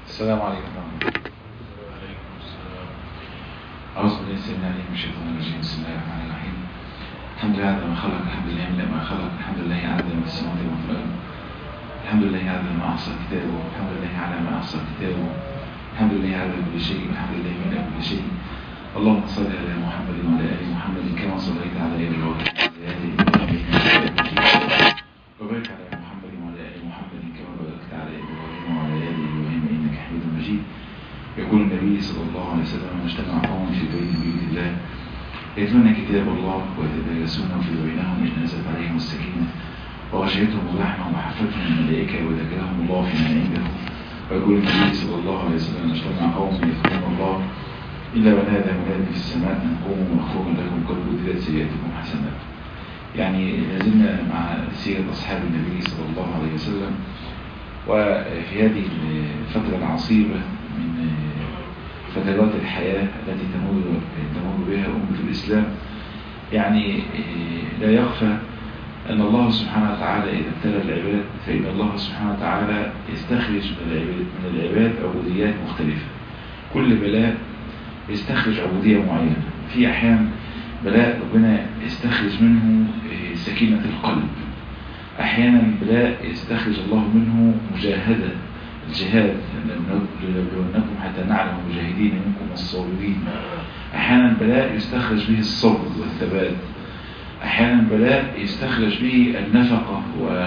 السلام عليكم ورحمة الله أعوذ بالله السميع العليم من الشيطان الرجيم بسم الله الرحمن الرحيم الحمد لله على ما خلق الحمد لله يملأ ما خلق الحمد لله عدد ما في السماوات وما في الأرض الحمد لله عدد ما أحصى كتابه الحمد لله على ما أحصى كتابه الحمد لله عدد كل شيء والحمد لله من كل شيء اللهم صل على محمد وعلى آل محمد كما صليت على آل إبراهيم وعلى آل إبراهيم وبارك على محمد وعلى آل محمد كما باركت على إبراهيم وعلى آل إبراهيم إنك حميد مجيد يقول النبي صلى الله عليه وسلم من اجتمع قوم في بيت من بيوت الله يتلون كتاب الله ويتدارسونه في بينهم إن نزلت عليهم السكينة وغشيتهم الرحمة وحفتهم الملائكة وذكرهم الله فيما عنده ويقول النبي صلى الله عليه وسلم من اجتمع قوم يذكرون الله إلا ونادى منادي في السماء أن قوموا مغفورا لكم قد بدلت سيئاتكم حسنات يعني لازلنا مع سيرة أصحاب النبي صلى الله عليه وسلم وفي هذه الفترة العصيبة من فترات الحياة التي تمر تمر بها أمة الإسلام يعني لا يخفى أن الله سبحانه وتعالى إذا ابتلى العباد فإن الله سبحانه وتعالى يستخرج من العباد, من العباد عبوديات مختلفة كل بلاء يستخرج عبودية معينة في أحيان بلاء ربنا يستخرج منه سكينة القلب أحيانا بلاء يستخرج الله منه مجاهدة الجهاد لنبلونكم حتى نعلم المجاهدين منكم والصابرين أحيانا بلاء يستخرج به الصبر والثبات أحيانا بلاء يستخرج به النفقة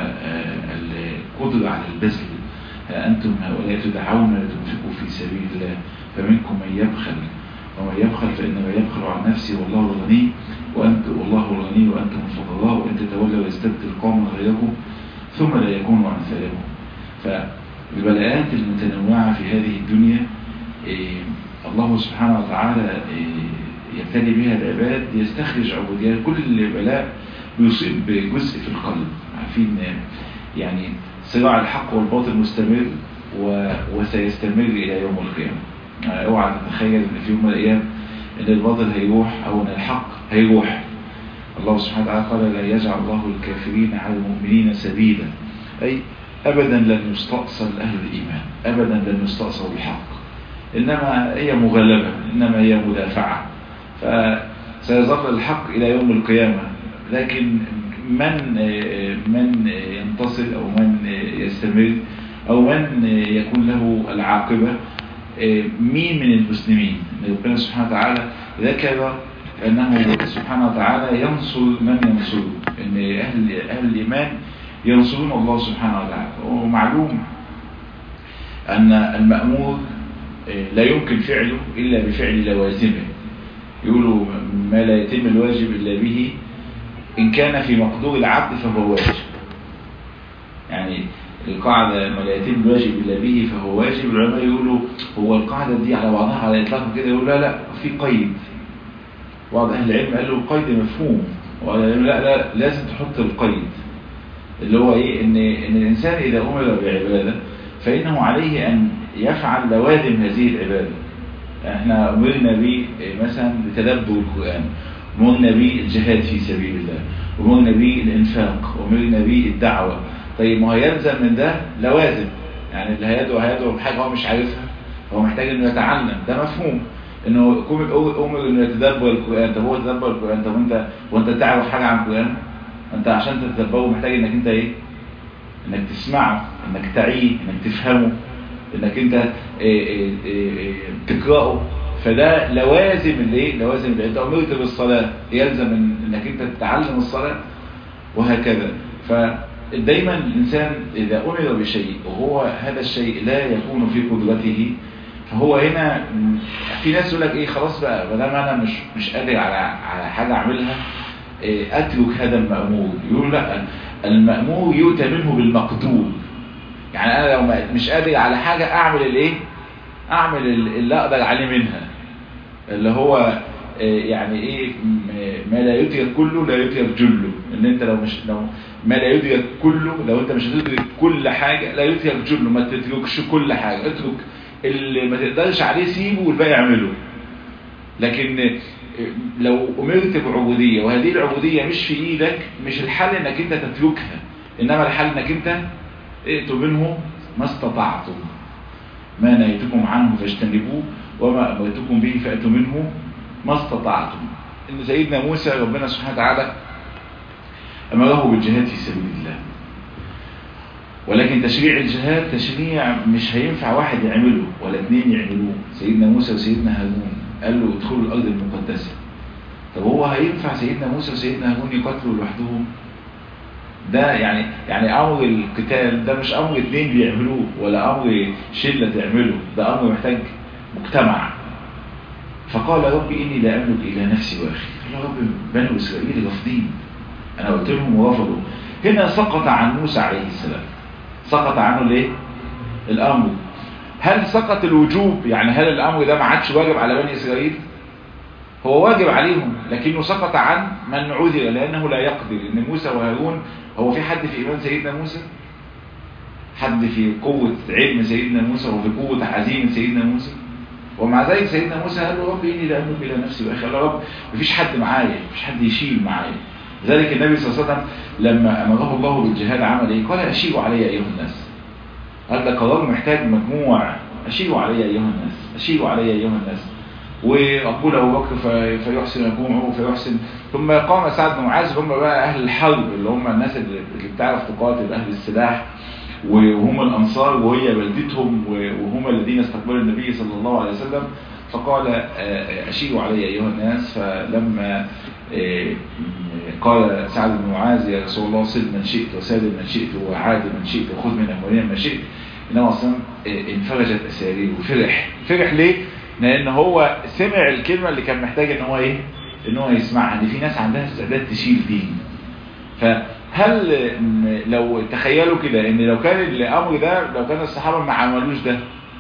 والقدرة على البذل أنتم هؤلاء تدعون لتنفقوا في سبيل الله فمنكم من يبخل ومن يبخل فإنما يبخل عن نفسه والله الغني وأنت والله الغني وأنتم الفقراء وإن تتولوا يستبدل قوما غيركم ثم لا يكونوا أمثالكم فالبلاءات المتنوعة في هذه الدنيا إيه الله سبحانه وتعالى إيه يبتلي بها العباد يستخرج عبوديات كل بلاء بيصيب بجزء في القلب عارفين يعني صراع الحق والباطل مستمر وسيستمر إلى يوم القيامة اوعى تتخيل ان في يوم من الايام ان الباطل هيروح او ان الحق هيروح الله سبحانه وتعالى قال لا يجعل الله الكافرين على المؤمنين سبيلا اي ابدا لن يستأصل اهل الايمان ابدا لن يستأصل الحق انما هي مغلبة انما هي مدافعة فسيظل الحق الى يوم القيامة لكن من من ينتصر او من يستمر او من يكون له العاقبة مين من المسلمين ربنا سبحانه وتعالى ذكر أنه سبحانه وتعالى ينصر من ينصره أن أهل, أهل الإيمان ينصرون الله سبحانه وتعالى ومعلوم أن المأمور لا يمكن فعله إلا بفعل لوازمه يقولوا ما لا يتم الواجب إلا به إن كان في مقدور العبد فهو واجب يعني القاعدة ما لا يتم الواجب إلا به فهو واجب العلماء يقولوا هو القاعدة دي على بعضها على إطلاق كده يقول لا لا في قيد بعض أهل العلم قالوا القيد مفهوم ولا لا لازم تحط القيد اللي هو إيه إن, إن الإنسان إذا أمر بعبادة فإنه عليه أن يفعل لوازم هذه العبادة احنا أمرنا به مثلا بتدبر القرآن أمرنا به الجهاد في سبيل الله أمرنا به الإنفاق أمرنا به الدعوة طيب ما هو يلزم من ده لوازم يعني اللي هيدعو هيدعو بحاجة هو مش عارفها هو محتاج انه يتعلم ده مفهوم انه يكون امر انه يتدبر القرآن طب هو يتدبر القرآن طب انت وانت تعرف حاجة عن القرآن انت عشان تتدبره محتاج انك انت ايه انك تسمعه انك تعيه انك تفهمه انك انت إيه إيه إيه تقرأه فده لوازم الايه لوازم انت امرت بالصلاة يلزم انك انت تتعلم الصلاة وهكذا ف دايما الإنسان إذا أمر بشيء وهو هذا الشيء لا يكون في قدرته فهو هنا في ناس يقول لك إيه خلاص بقى ما دام أنا مش مش قادر على على حاجة أعملها إيه أترك هذا المأمور يقول لا المأمور يؤتى منه بالمقدور يعني أنا لو مش قادر على حاجة أعمل الإيه أعمل اللي أقدر عليه منها اللي هو يعني ايه ما لا يدرك كله لا يدرك جله ان انت لو مش لو ما لا يدرك كله لو انت مش هتدرك كل حاجة لا يدرك جله ما تدركش كل حاجة اترك اللي ما تقدرش عليه سيبه والباقي اعمله لكن لو امرت بعبودية وهذه العبودية مش في ايدك مش الحل انك انت تتركها انما الحل انك انت ائتوا منه ما استطعتم ما نهيتكم عنه فاجتنبوه وما أمرتكم به فأتوا منه ما استطعتم إن سيدنا موسى ربنا سبحانه وتعالى أمره بالجهاد في سبيل الله ولكن تشريع الجهاد تشريع مش هينفع واحد يعمله ولا اثنين يعملوه سيدنا موسى وسيدنا هارون قال له ادخلوا الأرض المقدسة طب هو هينفع سيدنا موسى وسيدنا هارون يقاتلوا لوحدهم ده يعني يعني امر القتال ده مش امر اثنين بيعملوه ولا امر شله تعمله ده امر محتاج مجتمع فقال ربي اني لا املك الا نفسي واخي قال يا رب بنو اسرائيل رافضين انا قلت لهم ورفضوا هنا سقط عن موسى عليه السلام سقط عنه ليه الامر هل سقط الوجوب يعني هل الامر ده ما عادش واجب على بني اسرائيل هو واجب عليهم لكنه سقط عن من عذر لانه لا يقدر ان موسى وهارون هو في حد في ايمان سيدنا موسى حد في قوة علم سيدنا موسى وفي قوة عزيمة سيدنا موسى ومع ذلك سيدنا موسى قال له رب اني لا املك الا نفسي واخي قال له رب مفيش حد معايا مفيش حد يشيل معايا ذلك النبي صلى الله عليه وسلم لما امره الله بالجهاد عمل ايه قال اشيروا علي ايها الناس هذا قرار محتاج مجموع اشيروا علي ايها الناس اشيروا علي ايها الناس وأقول أبو بكر فيحسن يقوم فيحسن ثم قام سعد بن معاذ هم بقى أهل الحرب اللي هم الناس اللي بتعرف تقاتل أهل السلاح وهم الأنصار وهي بلدتهم وهم الذين استقبلوا النبي صلى الله عليه وسلم فقال أشيروا علي أيها الناس فلما قال سعد بن معاذ يا رسول الله صل من شئت وسادل من شئت وعاد من شئت وخذ من أموالنا ما شئت إنما أصلا انفرجت أسارير وفرح فرح ليه؟ لان هو سمع الكلمة اللي كان محتاج ان هو ايه ان هو يسمعها ان في ناس عندها استعداد تشيل دين فهل لو تخيلوا كده ان لو كان الامر ده لو كان الصحابة ما عملوش ده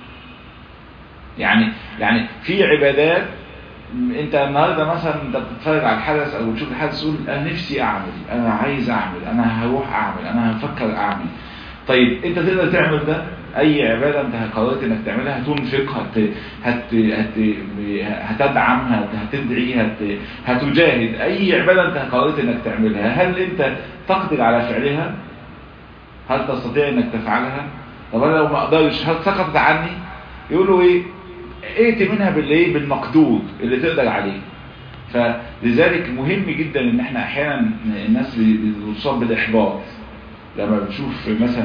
يعني يعني في عبادات انت النهاردة مثلا انت بتتفرج على الحدث او بتشوف الحدث تقول انا نفسي اعمل انا عايز اعمل انا هروح اعمل انا هفكر اعمل طيب انت تقدر تعمل ده اي عبادة انت قررت انك تعملها هتنفق هت... هت... هت... هتدعم هت... هتدعي هت... هتجاهد اي عبادة انت قررت انك تعملها هل انت تقدر على فعلها هل تستطيع انك تفعلها طب انا لو ما اقدرش هل سقطت عني يقولوا ايه ائت منها بالايه بالمقدور اللي تقدر عليه فلذلك مهم جدا ان احنا احيانا الناس بتصاب بالاحباط لما بتشوف مثلا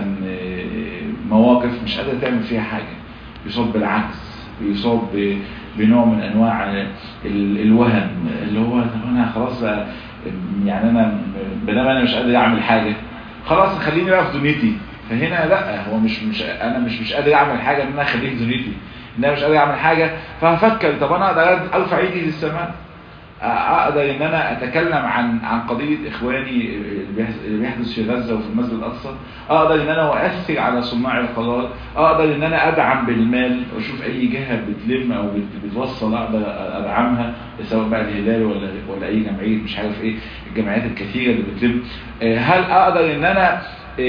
مواقف مش قادر تعمل فيها حاجة يصاب بالعكس يصاب بنوع من انواع الوهن اللي هو طب انا خلاص بقى يعني انا بدل انا مش قادر اعمل حاجة خلاص خليني بقى في دنيتي فهنا لا هو مش مش انا مش مش قادر اعمل حاجة ان انا اخليه في دنيتي ان انا مش قادر اعمل حاجة فهفكر طب انا اقدر ارفع ايدي للسماء اقدر ان انا اتكلم عن عن قضية اخواني اللي بيحدث في غزة وفي المسجد الاقصى اقدر ان انا اؤثر على صناع القرار اقدر ان انا ادعم بالمال واشوف اي جهة بتلم او بتوصل اقدر ادعمها سواء بقى الهلال ولا ولا اي جمعية مش عارف ايه الجمعيات الكثيرة اللي بتلم هل اقدر ان انا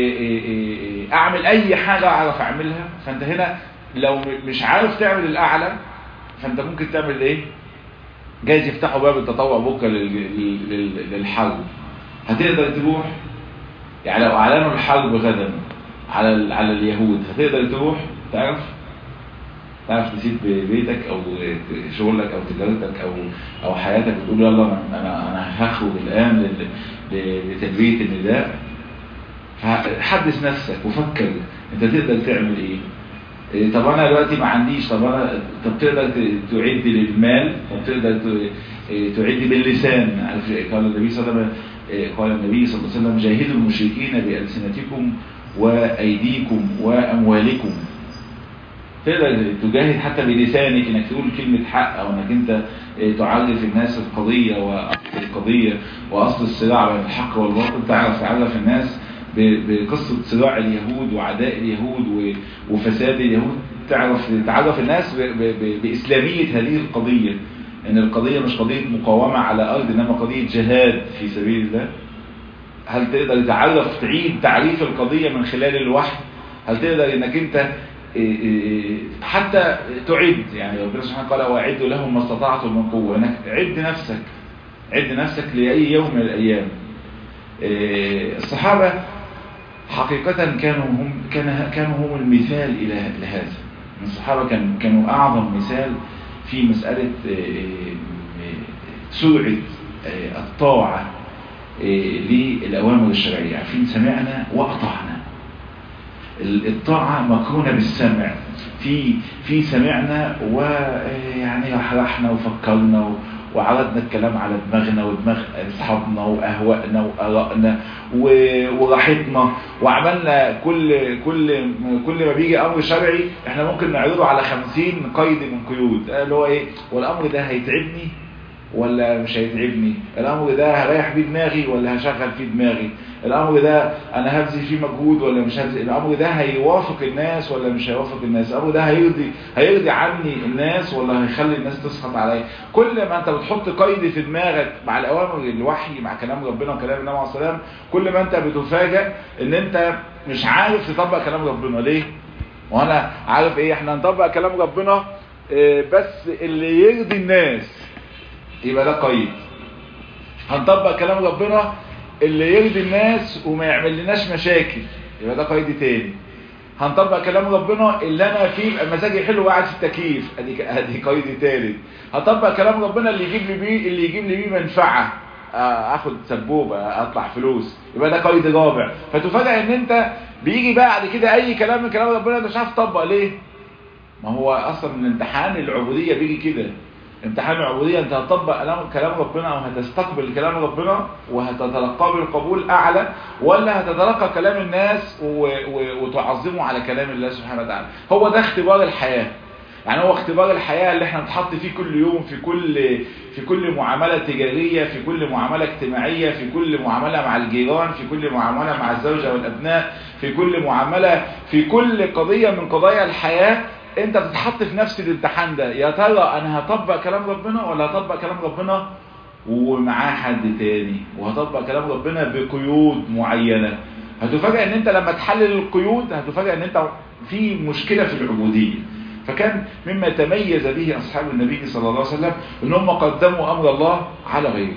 اعمل اي حاجة اعرف اعملها فانت هنا لو مش عارف تعمل الاعلى فانت ممكن تعمل ايه جايز يفتحوا باب التطوع بكره للحرب هتقدر تروح يعني لو اعلنوا الحرب غدا على على اليهود هتقدر تروح تعرف تعرف تسيب بيتك او شغلك او تجارتك او او حياتك وتقول يلا انا انا هخرج الان لتلبيه النداء فحدث نفسك وفكر انت تقدر تعمل ايه طب انا دلوقتي ما عنديش طب انا طب تقدر تعد للمال طب تقدر تعد باللسان قال النبي صلى الله عليه وسلم قال النبي صلى الله عليه وسلم جاهدوا المشركين بألسنتكم وأيديكم وأموالكم تقدر تجاهد حتى بلسانك انك تقول كلمة حق او انك انت تعرف الناس القضية واصل القضية واصل الصراع بين الحق والباطل تعرف تعرف الناس بقصة صراع اليهود وعداء اليهود وفساد اليهود تعرف تعرف الناس بإسلامية هذه القضية ان القضية مش قضية مقاومة على ارض انما قضية جهاد في سبيل الله هل تقدر تعرف تعيد تعريف القضية من خلال الوحي هل تقدر انك انت حتى تعد يعني ربنا سبحانه قال واعدوا لهم ما استطعتم من قوة انك عد نفسك عد نفسك لأي يوم من الأيام الصحابة حقيقة كانوا هم كان كانوا هم المثال إلى لهذا من الصحابة كان كانوا أعظم مثال في مسألة سرعة الطاعة للأوامر الشرعية عارفين سمعنا وأطعنا الطاعة مقرونة بالسمع في في سمعنا ويعني رحرحنا وفكرنا وعرضنا الكلام على دماغنا ودماغ اصحابنا واهوائنا وارائنا وراحتنا وعملنا كل كل كل ما بيجي امر شرعي احنا ممكن نعرضه على 50 قيد من قيود اللي هو ايه والامر ده هيتعبني ولا مش هيتعبني الامر ده هريح بيه دماغي ولا هشغل فيه دماغي الامر ده انا هبذل فيه مجهود ولا مش هبذل الامر ده هيوافق الناس ولا مش هيوافق الناس الامر ده هيرضي هيرضي عني الناس ولا هيخلي الناس تسخط عليا كل ما انت بتحط قيد في دماغك مع الاوامر الوحي مع كلام ربنا وكلام النبي عليه الصلاه كل ما انت بتفاجئ ان انت مش عارف تطبق كلام ربنا ليه وانا عارف ايه احنا هنطبق كلام ربنا بس اللي يرضي الناس يبقى ده قيد هنطبق كلام ربنا اللي يرضي الناس وما يعمل لناش مشاكل يبقى ده قيد تاني هنطبق كلام ربنا اللي انا فيه مزاجي حلو وقاعد في التكييف ادي ادي قيد تالت هطبق كلام ربنا اللي يجيب لي بيه اللي يجيب لي بيه منفعه اخد سبوبه اطلع فلوس يبقى ده قيد رابع فتفاجئ ان انت بيجي بعد كده اي كلام من كلام ربنا انت مش عارف تطبق ليه ما هو اصلا من امتحان العبوديه بيجي كده امتحان العبودية انت هتطبق كلام ربنا او هتستقبل كلام ربنا وهتتلقاه بالقبول اعلى ولا هتتلقى كلام الناس و... و... وتعظمه على كلام الله سبحانه وتعالى هو ده اختبار الحياة يعني هو اختبار الحياة اللي احنا بنتحط فيه كل يوم في كل في كل معاملة تجارية في كل معاملة اجتماعية في كل معاملة مع الجيران في كل معاملة مع الزوجة والابناء في كل معاملة في كل قضية من قضايا الحياة انت بتتحط في نفس الامتحان ده يا ترى انا هطبق كلام ربنا ولا هطبق كلام ربنا ومعاه حد تاني وهطبق كلام ربنا بقيود معينة هتفاجئ ان انت لما تحلل القيود هتفاجئ ان انت في مشكلة في العبودية فكان مما تميز به اصحاب النبي صلى الله عليه وسلم ان هم قدموا امر الله على غيره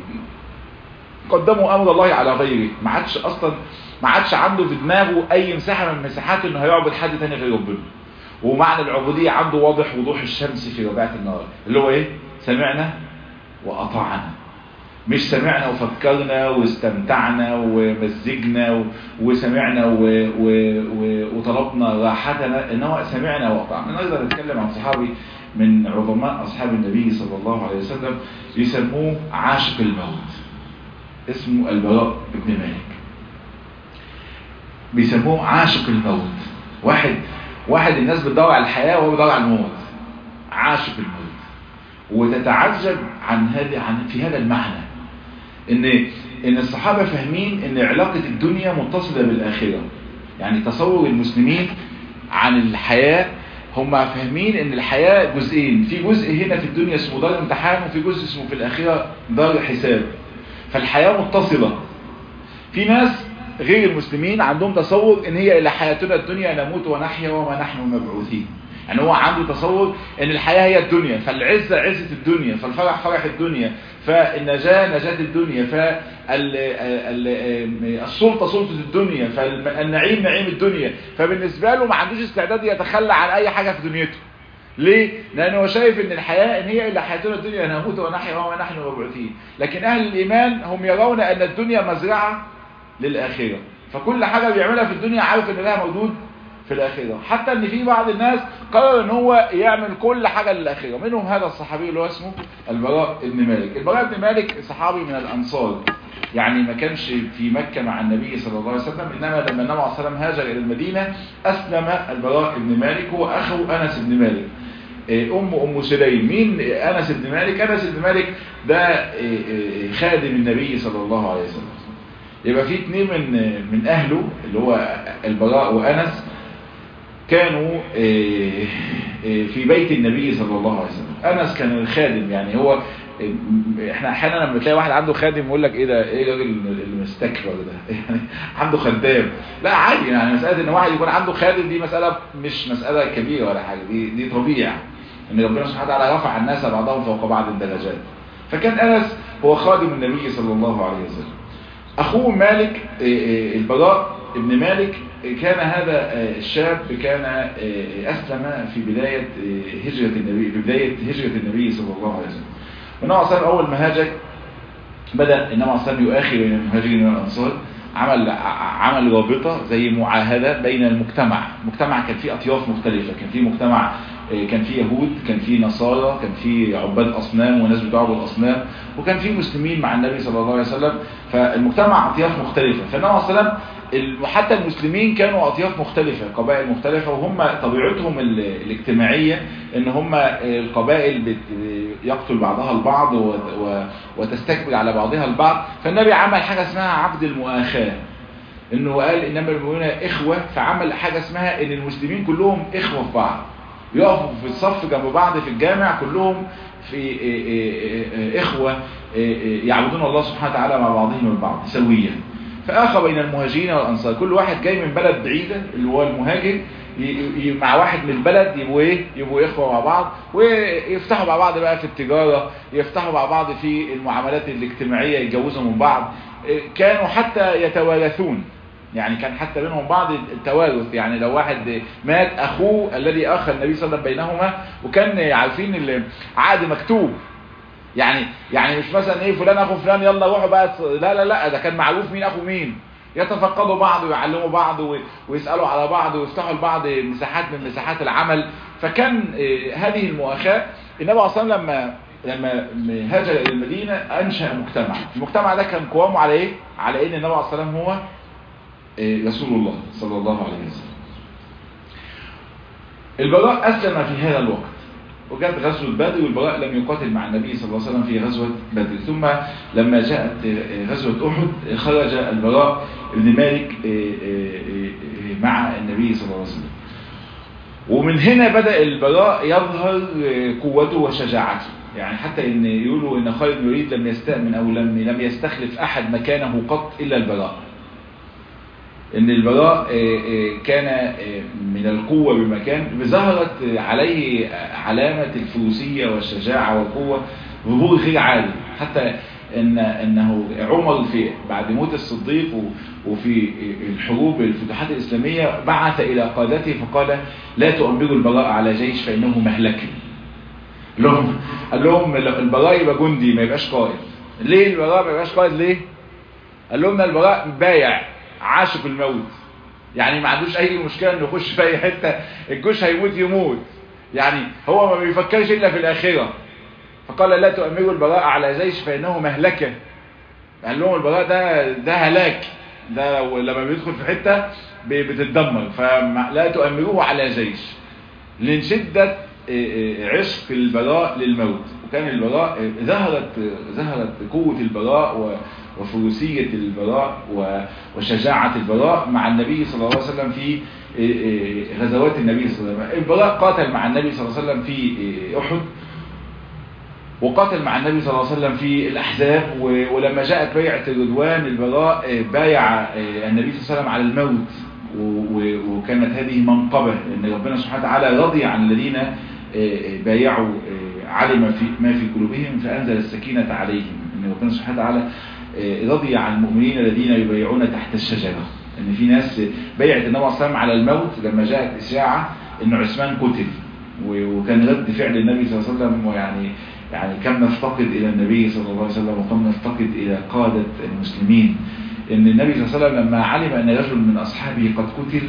قدموا امر الله على غيره ما عادش اصلا ما عادش عنده في دماغه اي مساحة من مساحات انه هيعبد حد تاني غير ربنا ومعنى العبودية عنده واضح وضوح الشمس في رباعة النهار اللي هو ايه سمعنا وأطعنا مش سمعنا وفكرنا واستمتعنا ومزجنا وسمعنا و... و... و... وطلبنا راحتنا انما سمعنا وأطعنا نقدر نتكلم عن صحابي من عظماء أصحاب النبي صلى الله عليه وسلم يسموه عاشق الموت اسمه البراء بن مالك بيسموه عاشق الموت واحد واحد الناس بتدور على الحياة وهو بيدور على الموت عاشق الموت وتتعجب عن هذا عن في هذا المعنى ان ان الصحابة فاهمين ان علاقة الدنيا متصلة بالآخرة يعني تصور المسلمين عن الحياة هم فاهمين ان الحياة جزئين في جزء هنا في الدنيا اسمه دار امتحان وفي جزء اسمه في الآخرة دار حساب فالحياة متصلة في ناس غير المسلمين عندهم تصور ان هي الى حياتنا الدنيا نموت ونحيا وما نحن مبعوثين يعني هو عنده تصور ان الحياة هي الدنيا فالعزة عزة الدنيا فالفرح فرح الدنيا فالنجاة نجاة الدنيا فالسلطة سلطة الدنيا فالنعيم نعيم الدنيا فبالنسبة له ما عندوش استعداد يتخلى عن اي حاجة في دنيته ليه؟ لأنه هو شايف ان الحياة ان هي إلا حياتنا الدنيا نموت ونحيا وما نحن مبعوثين لكن اهل الايمان هم يرون ان الدنيا مزرعة للآخرة فكل حاجة بيعملها في الدنيا عارف ان لها موجود في الآخرة حتى ان في بعض الناس قرر ان هو يعمل كل حاجة للآخرة منهم هذا الصحابي اللي هو اسمه البراء بن مالك البراء بن مالك صحابي من الأنصار يعني ما كانش في مكة مع النبي صلى الله عليه وسلم إنما لما النبي عليه الصلاة والسلام هاجر إلى المدينة أسلم البراء بن مالك هو أخو أنس بن مالك أم أم سليم مين أنس بن مالك أنس بن مالك ده خادم النبي صلى الله عليه وسلم يبقى في اتنين من من اهله اللي هو البراء وانس كانوا في بيت النبي صلى الله عليه وسلم انس كان الخادم يعني هو احنا احيانا لما تلاقي واحد عنده خادم يقول لك ايه ده ايه الراجل المستكبر ده يعني عنده خدام لا عادي يعني مساله ان واحد يكون عنده خادم دي مساله مش مساله كبيره ولا حاجه دي دي طبيعه ان ربنا سبحانه وتعالى رفع الناس بعضهم فوق بعض الدرجات فكان انس هو خادم النبي صلى الله عليه وسلم اخوه مالك البراء ابن مالك كان هذا الشاب كان أسلم في بداية هجرة النبي في بداية هجرة النبي صلى الله عليه وسلم والنبي صلى أول ما هاجر بدأ النبي صلى الله يؤخي بين المهاجرين والأنصار عمل عمل رابطة زي معاهدة بين المجتمع المجتمع كان فيه أطياف مختلفة كان فيه مجتمع كان فيه يهود كان فيه نصارى كان فيه عباد أصنام وناس بتعبد أصنام وكان فيه مسلمين مع النبي صلى الله عليه وسلم فالمجتمع أطياف مختلفة فالنبي صلى الله عليه وسلم حتى المسلمين كانوا أطياف مختلفة قبائل مختلفة وهم طبيعتهم الاجتماعية ان هم القبائل يقتل بعضها البعض وتستكبر على بعضها البعض فالنبي عمل حاجة اسمها عقد المؤاخاة انه قال انما المؤمنون اخوة فعمل حاجة اسمها ان المسلمين كلهم اخوة في بعض يقفوا في الصف جنب بعض في الجامع كلهم في اخوة يعبدون الله سبحانه وتعالى مع بعضهم البعض سويا فآخى بين المهاجرين والأنصار كل واحد جاي من بلد بعيدة اللي هو المهاجر مع واحد من البلد يبقوا ايه يبقوا اخوه مع بعض ويفتحوا مع بعض بقى في التجاره يفتحوا مع بعض في المعاملات الاجتماعيه يتجوزوا من بعض كانوا حتى يتوارثون يعني كان حتى بينهم بعض التوارث يعني لو واحد مات اخوه الذي اخى النبي صلى الله عليه وسلم بينهما وكان عارفين العقد مكتوب يعني يعني مش مثلا ايه فلان اخو فلان يلا روحوا بقى لا لا لا ده كان معروف مين اخو مين يتفقدوا بعض ويعلموا بعض ويسألوا على بعض ويفتحوا لبعض مساحات من مساحات العمل فكان هذه المؤاخاة النبي عليه الصلاة لما لما هاجر إلى المدينة أنشأ مجتمع المجتمع ده كان قوامه على إيه؟ على إن النبي عليه الصلاة هو رسول الله صلى الله عليه وسلم البراء أسلم في هذا الوقت وجاءت غزوة بدر والبراء لم يقاتل مع النبي صلى الله عليه وسلم في غزوة بدر ثم لما جاءت غزوة أحد خرج البراء بن مالك مع النبي صلى الله عليه وسلم ومن هنا بدأ البراء يظهر قوته وشجاعته يعني حتى ان يقولوا ان خالد بن الوليد لم يستأمن او لم لم يستخلف احد مكانه قط الا البراء ان البراء كان من القوة بمكان ظهرت عليه علامة الفروسية والشجاعة والقوة ظهور غير عادي حتى ان انه عمر في بعد موت الصديق وفي الحروب الفتوحات الاسلامية بعث الى قادته فقال لا تؤمروا البراء على جيش فانه مهلك لهم قال لهم البراء يبقى جندي ما يبقاش قائد ليه البراء ما يبقاش قائد ليه قال لهم البراء بايع عاشق الموت يعني ما عندوش اي مشكلة انه يخش في اي حتة الجيش هيموت يموت يعني هو ما بيفكرش الا في الاخرة فقال لا تؤمروا البراء على جيش فانه مهلكة قال لهم البراء ده ده هلاك ده لما بيدخل في حتة بتتدمر فلا تؤمروه على جيش لان شدة عشق البراء للموت وكان البراء ظهرت ظهرت قوة البراء وفروسية البراء وشجاعة البراء مع النبي صلى الله عليه وسلم في غزوات النبي صلى الله عليه وسلم البراء قاتل مع النبي صلى الله عليه وسلم في أحد وقاتل مع النبي صلى الله عليه وسلم في الأحزاب ولما جاءت بيعة الرضوان البراء بايع النبي صلى الله عليه وسلم على الموت وكانت هذه منقبة ان ربنا سبحانه وتعالى رضي عن الذين بايعوا علم في ما في قلوبهم فأنزل السكينة عليهم ان ربنا سبحانه وتعالى رضي عن المؤمنين الذين يبايعون تحت الشجرة ان في ناس بايعت النبي صلى الله عليه وسلم على الموت لما جاءت إشاعة ان عثمان قتل وكان رد فعل النبي صلى الله عليه وسلم ويعني يعني كم نفتقد إلى النبي صلى الله عليه وسلم وكم نفتقد إلى قادة المسلمين ان النبي صلى الله عليه وسلم لما علم ان رجل من اصحابه قد قتل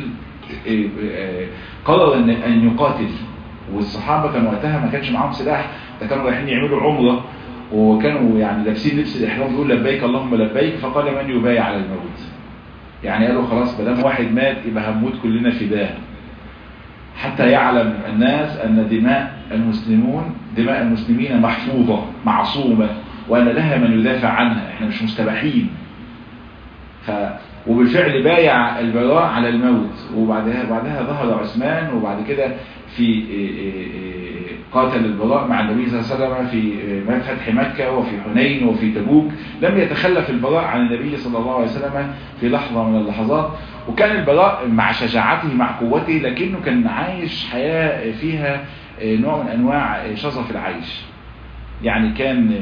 قرر ان ان يقاتل والصحابه كانوا وقتها ما كانش معاهم سلاح ده كانوا رايحين يعملوا عمره وكانوا يعني لابسين لبس الاحرام بيقول لبيك اللهم لبيك فقال من يبايع على الموت يعني قالوا خلاص ما دام واحد مات يبقى هنموت كلنا فداه حتى يعلم الناس ان دماء المسلمون دماء المسلمين محفوظه معصومه وان لها من يدافع عنها احنا مش مستباحين ف وبالفعل بايع البراء على الموت وبعدها بعدها ظهر عثمان وبعد كده في قاتل البراء مع النبي صلى الله عليه وسلم في فتح مكة وفي حنين وفي تبوك لم يتخلف البراء عن النبي صلى الله عليه وسلم في لحظة من اللحظات وكان البراء مع شجاعته مع قوته لكنه كان عايش حياة فيها نوع من أنواع شظف العيش يعني كان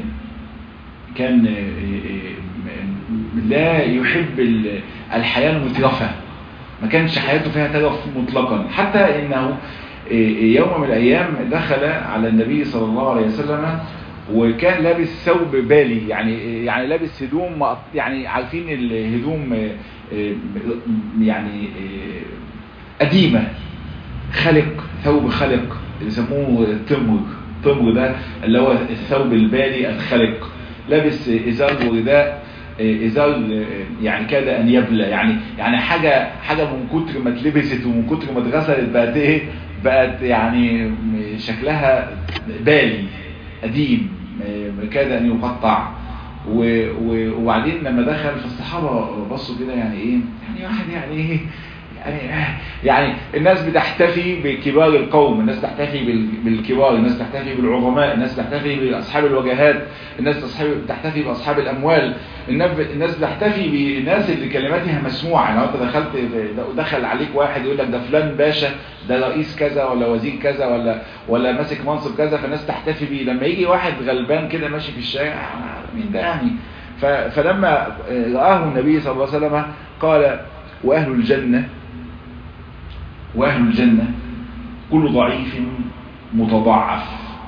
كان لا يحب الحياة المترفة ما كانش حياته فيها تلف مطلقا حتى انه يوم من الايام دخل على النبي صلى الله عليه وسلم وكان لابس ثوب بالي يعني يعني لابس هدوم يعني عارفين الهدوم يعني قديمة خلق ثوب خلق يسموه التمر التمر ده اللي هو الثوب البالي الخلق لابس ازار ورداء ازار يعني كاد ان يبلى يعني يعني حاجة حاجة من كتر ما اتلبست ومن كتر ما اتغسلت بقت ايه بقت يعني شكلها بالي قديم كاد ان يقطع وبعدين لما دخل فالصحابة بصوا كده يعني ايه يعني واحد يعني ايه يعني يعني الناس بتحتفي بكبار القوم الناس تحتفي بالكبار الناس تحتفي بالعظماء الناس تحتفي باصحاب الوجهات الناس تحتفي باصحاب الاموال الناس بتحتفي بالناس اللي كلماتها مسموعه لو انت دخلت دخل عليك واحد يقول لك ده فلان باشا ده رئيس كذا ولا وزير كذا ولا ولا ماسك منصب كذا فالناس تحتفي بيه لما يجي واحد غلبان كده ماشي في الشارع مين ده يعني فلما رآه النبي صلى الله عليه وسلم قال واهل الجنه وأهل الجنة كل ضعيف متضعف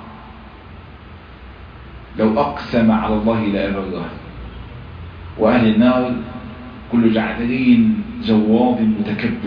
لو أقسم على الله لأبره وأهل النار كل جعدرين جواد متكبر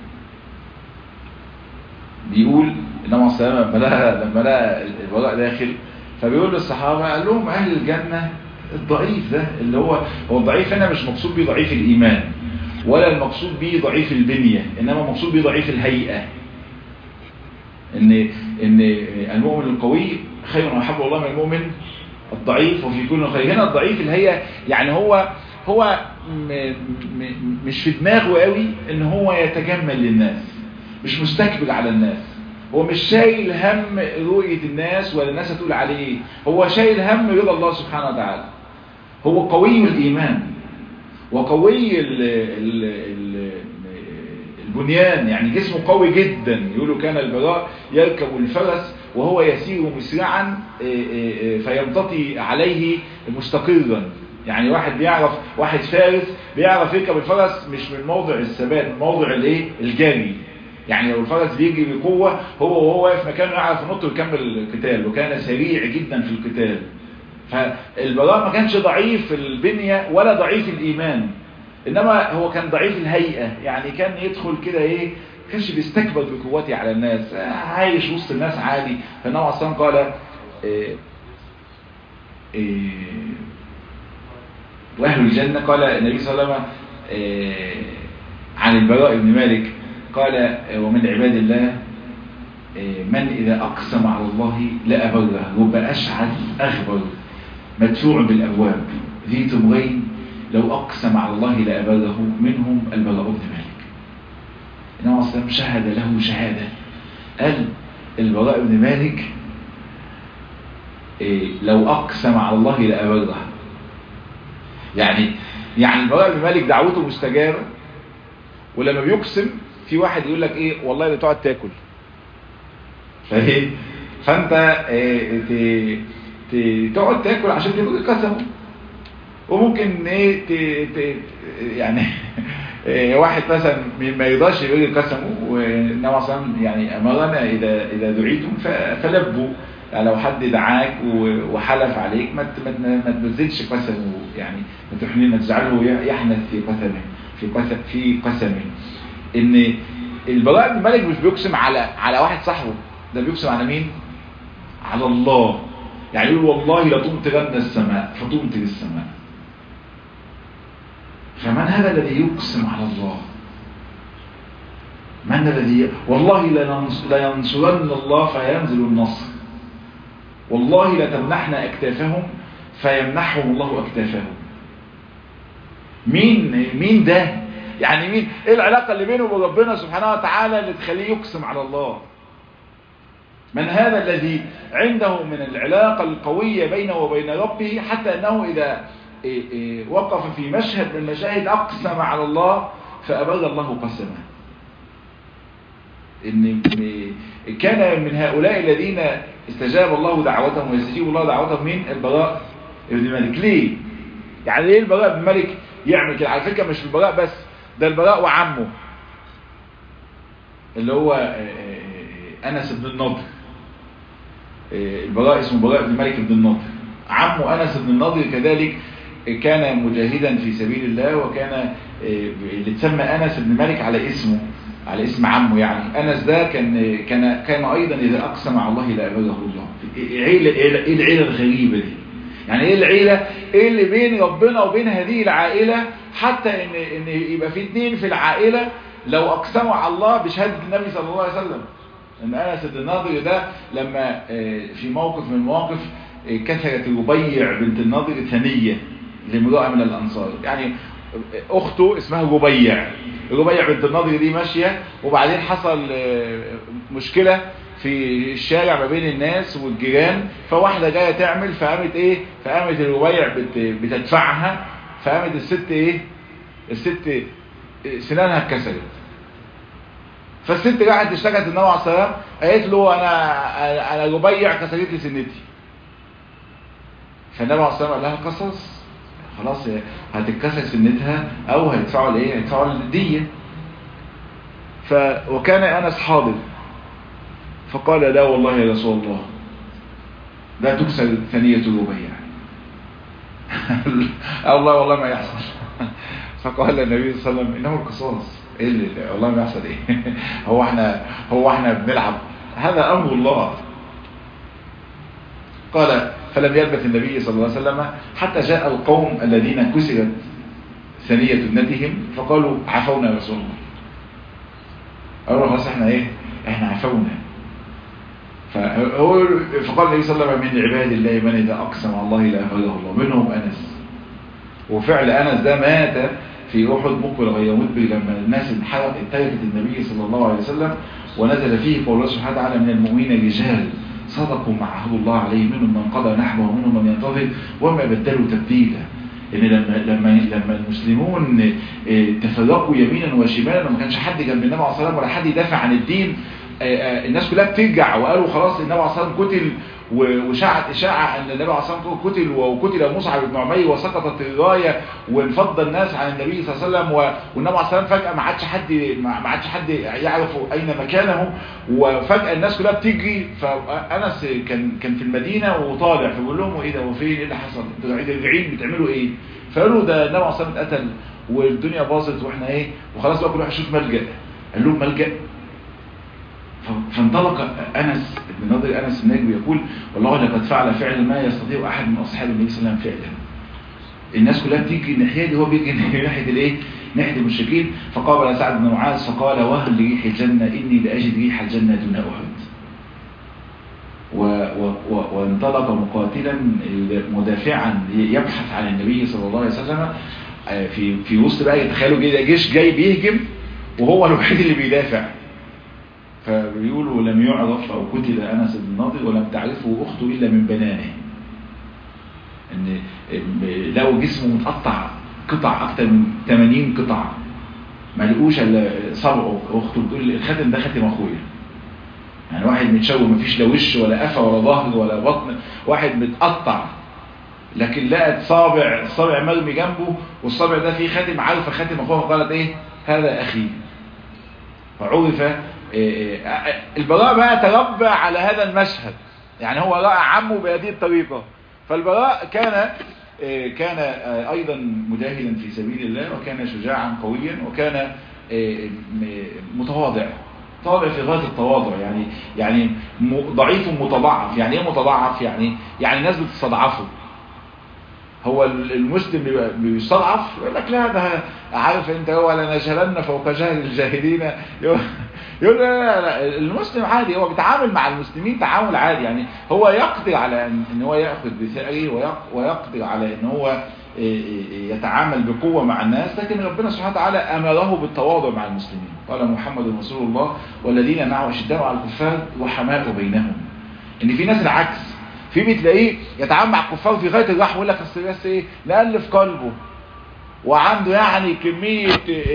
بيقول إنما السلام لما لقى لما لقى البراء داخل فبيقول للصحابة قال لهم أهل الجنة الضعيف ده اللي هو هو الضعيف هنا مش مقصود بيه ضعيف الإيمان ولا المقصود به ضعيف البنية إنما المقصود به ضعيف الهيئة إن, إن المؤمن القوي خير وحب الله من المؤمن الضعيف وفي كل خير هنا الضعيف الهيئة يعني هو هو م م مش في دماغه قوي ان هو يتجمل للناس مش مستكبر على الناس هو مش شايل هم رؤية الناس ولا الناس هتقول عليه هو شايل هم رضا الله سبحانه وتعالى هو قوي الإيمان وقوي ال ال ال البنيان يعني جسمه قوي جدا يقولوا كان البراء يركب الفرس وهو يسير مسرعا فيمتطي عليه مستقرا يعني واحد بيعرف واحد فارس بيعرف يركب الفرس مش من موضع الثبات من موضع الايه الجري يعني لو الفرس بيجري بقوة هو وهو واقف مكانه يعرف ينط ويكمل القتال وكان سريع جدا في القتال فالبراء ما كانش ضعيف البنية ولا ضعيف الإيمان إنما هو كان ضعيف الهيئة يعني كان يدخل كده إيه كانش بيستكبر بقوته على الناس عايش وسط الناس عادي فالنبي أصلا قال إيه إيه وأهل الجنة قال النبي صلى الله عليه وسلم إيه عن البراء بن مالك قال ومن عباد الله من إذا أقسم على الله لأبره رب أشعث أغبر مدفوع بالأبواب ذي تمغين لو أقسم على الله لأبره منهم البراء بن مالك إنه أصلا شهد له شهادة قال البراء بن مالك إيه لو أقسم على الله لأبره يعني يعني البراء بن مالك دعوته مستجابة ولما بيقسم في واحد يقول لك ايه والله لا تقعد تاكل فايه فانت إيه تقعد تاكل عشان تبقى قسمه وممكن ايه ت... ت... يعني إيه واحد مثلا ما يرضاش يقول قسمه وانما اصلا يعني امرنا اذا اذا دعيتم فلبوا يعني لو حد دعاك وحلف عليك ما ما تبذلش قسمه يعني ما تحنين ما تجعله يحنث في قسمه في قسم في قسمه ان البراء بن مالك مش بيقسم على على واحد صاحبه ده بيقسم على مين على الله يعني يقول والله لتمطرن السماء فتمطر السماء فمن هذا الذي يقسم على الله من الذي والله لينصرن الله فينزل النصر والله لتمنحن اكتافهم فيمنحهم الله اكتافهم مين مين ده يعني مين ايه العلاقة اللي بينه وبين ربنا سبحانه وتعالى اللي تخليه يقسم على الله من هذا الذي عنده من العلاقة القوية بينه وبين ربه حتى انه اذا وقف في مشهد من المشاهد اقسم على الله فابر الله قسمه ان كان من هؤلاء الذين استجاب الله دعوتهم ويستجيب الله دعوتهم من البراء ابن مالك ليه يعني ليه البراء بن مالك يعمل كده على فكرة مش البراء بس ده البراء وعمه اللي هو انس بن النضر البراء اسمه براء بن مالك بن النضر عمه انس بن النضر كذلك كان مجاهدا في سبيل الله وكان اللي تسمى انس بن مالك على اسمه على اسم عمه يعني انس ده كان كان كان ايضا اذا اقسم على الله لا ابره الله عيله ايه العيله الغريبه دي يعني ايه العيله ايه اللي بين ربنا وبين هذه العائله حتى ان ان يبقى في اثنين في العائله لو اقسموا على الله بشهاده النبي صلى الله عليه وسلم ان انس بن النضر ده لما في موقف من المواقف كسرت ربيع بنت النضر ثنيه لامراه من الانصار يعني اخته اسمها ربيع ربيع بنت النضر دي ماشيه وبعدين حصل مشكله في الشارع ما بين الناس والجيران فواحده جايه تعمل فقامت ايه فقامت الربيع بتدفعها فقامت الست ايه الست سنانها اتكسرت فالست راحت اشتكت النبي عليه الصلاه قالت له انا انا ربيع كسرت لي سنتي فالنبي عليه الصلاه قال لها قصص خلاص هتتكسر سنتها او هيدفعوا لايه هيدفعوا للديه ف وكان انس حاضر فقال لا والله يا رسول الله لا تكسر ثانية ربيع الله والله ما يحصل فقال النبي صلى الله عليه وسلم انه القصاص ايه اللي والله ما يحصل ايه هو احنا هو احنا بنلعب هذا امر الله قال فلم يلبث النبي صلى الله عليه وسلم حتى جاء القوم الذين كسرت ثانية ابنتهم فقالوا عفونا يا رسول الله قالوا خلاص احنا ايه احنا عفونا فهو فقال النبي صلى الله عليه وسلم من عباد الله من اذا اقسم على الله لا اخرجه الله منهم انس وفعل انس ده مات في احد مقبل غير مدبر لما الناس تركت النبي صلى الله عليه وسلم ونزل فيه قول الله سبحانه وتعالى من المؤمنين رجال صدقوا ما عهدوا الله عليه منهم من قضى نحبه ومنهم من ينتظر وما بدلوا تبديلا ان لما لما لما المسلمون تفرقوا يمينا وشمالا وما كانش حد جنب النبي عليه الصلاه والسلام ولا حد يدافع عن الدين الناس كلها بترجع وقالوا خلاص النبي عليه الصلاه والسلام قتل وشاعت اشاعه ان النبي عليه الصلاه والسلام قتل وقتل مصعب بن عمير وسقطت الرايه وانفض الناس عن النبي صلى الله عليه وسلم والنبي عليه الصلاه والسلام فجاه ما عادش حد ما عادش حد يعرف اين مكانه وفجاه الناس كلها بتجري فانس كان كان في المدينه وطالع فبيقول لهم ايه ده هو فين ايه اللي حصل انتوا راجعين بتعملوا ايه فقالوا ده النبي عليه الصلاه والسلام اتقتل والدنيا باظت واحنا ايه وخلاص بقى كل واحد يشوف ملجا قال لهم ملجا فانطلق انس بن نضر انس النجم يقول والله لقد فعل فعل ما يستطيع احد من اصحاب النبي صلى الله عليه وسلم فعلا الناس كلها بتيجي الناحيه دي هو بيجي ناحيه الايه ناحيه المشركين فقابل سعد بن معاذ فقال وهل ريح الجنه اني لاجد ريح الجنه دون احد و و و وانطلق مقاتلا مدافعا يبحث عن النبي صلى الله عليه وسلم في في وسط بقى تخيلوا جيش جاي بيهجم وهو الوحيد اللي بيدافع فبيقولوا لم يعرف أو قتل أنس بن نضر ولم تعرفه أخته إلا من بنانه إن لقوا جسمه متقطع قطع أكتر من 80 قطعة ما لقوش إلا صبعه أخته بتقول الخاتم ده خاتم أخويا يعني واحد متشوه مفيش لا وش ولا قفا ولا ظهر ولا بطن واحد متقطع لكن لقت صابع الصابع مرمي جنبه والصابع ده فيه خاتم عارفه خاتم اخوها قالت ايه هذا اخي فعرف البراء بقى تربى على هذا المشهد يعني هو رأى عمه بهذه الطريقة فالبراء كان كان أيضا مجاهدا في سبيل الله وكان شجاعا قويا وكان متواضع طالع في غاية التواضع يعني يعني ضعيف متضعف يعني ايه متضعف يعني يعني الناس بتستضعفه هو المسلم بيستضعف يقول لك لا ده عارف انت هو لنجهلن فوق جهل الجاهلين يقول لا, لا, لا المسلم عادي هو بيتعامل مع المسلمين تعامل عادي يعني هو يقدر على ان هو ياخذ بثأره ويقدر على ان هو يتعامل بقوة مع الناس لكن ربنا سبحانه وتعالى أمره بالتواضع مع المسلمين قال محمد رسول الله والذين معه أشداء على الكفار وحماء بينهم ان في ناس العكس في بتلاقيه يتعامل مع الكفار في غاية الرحمة يقول لك اصل بس ايه نألف قلبه وعنده يعني كمية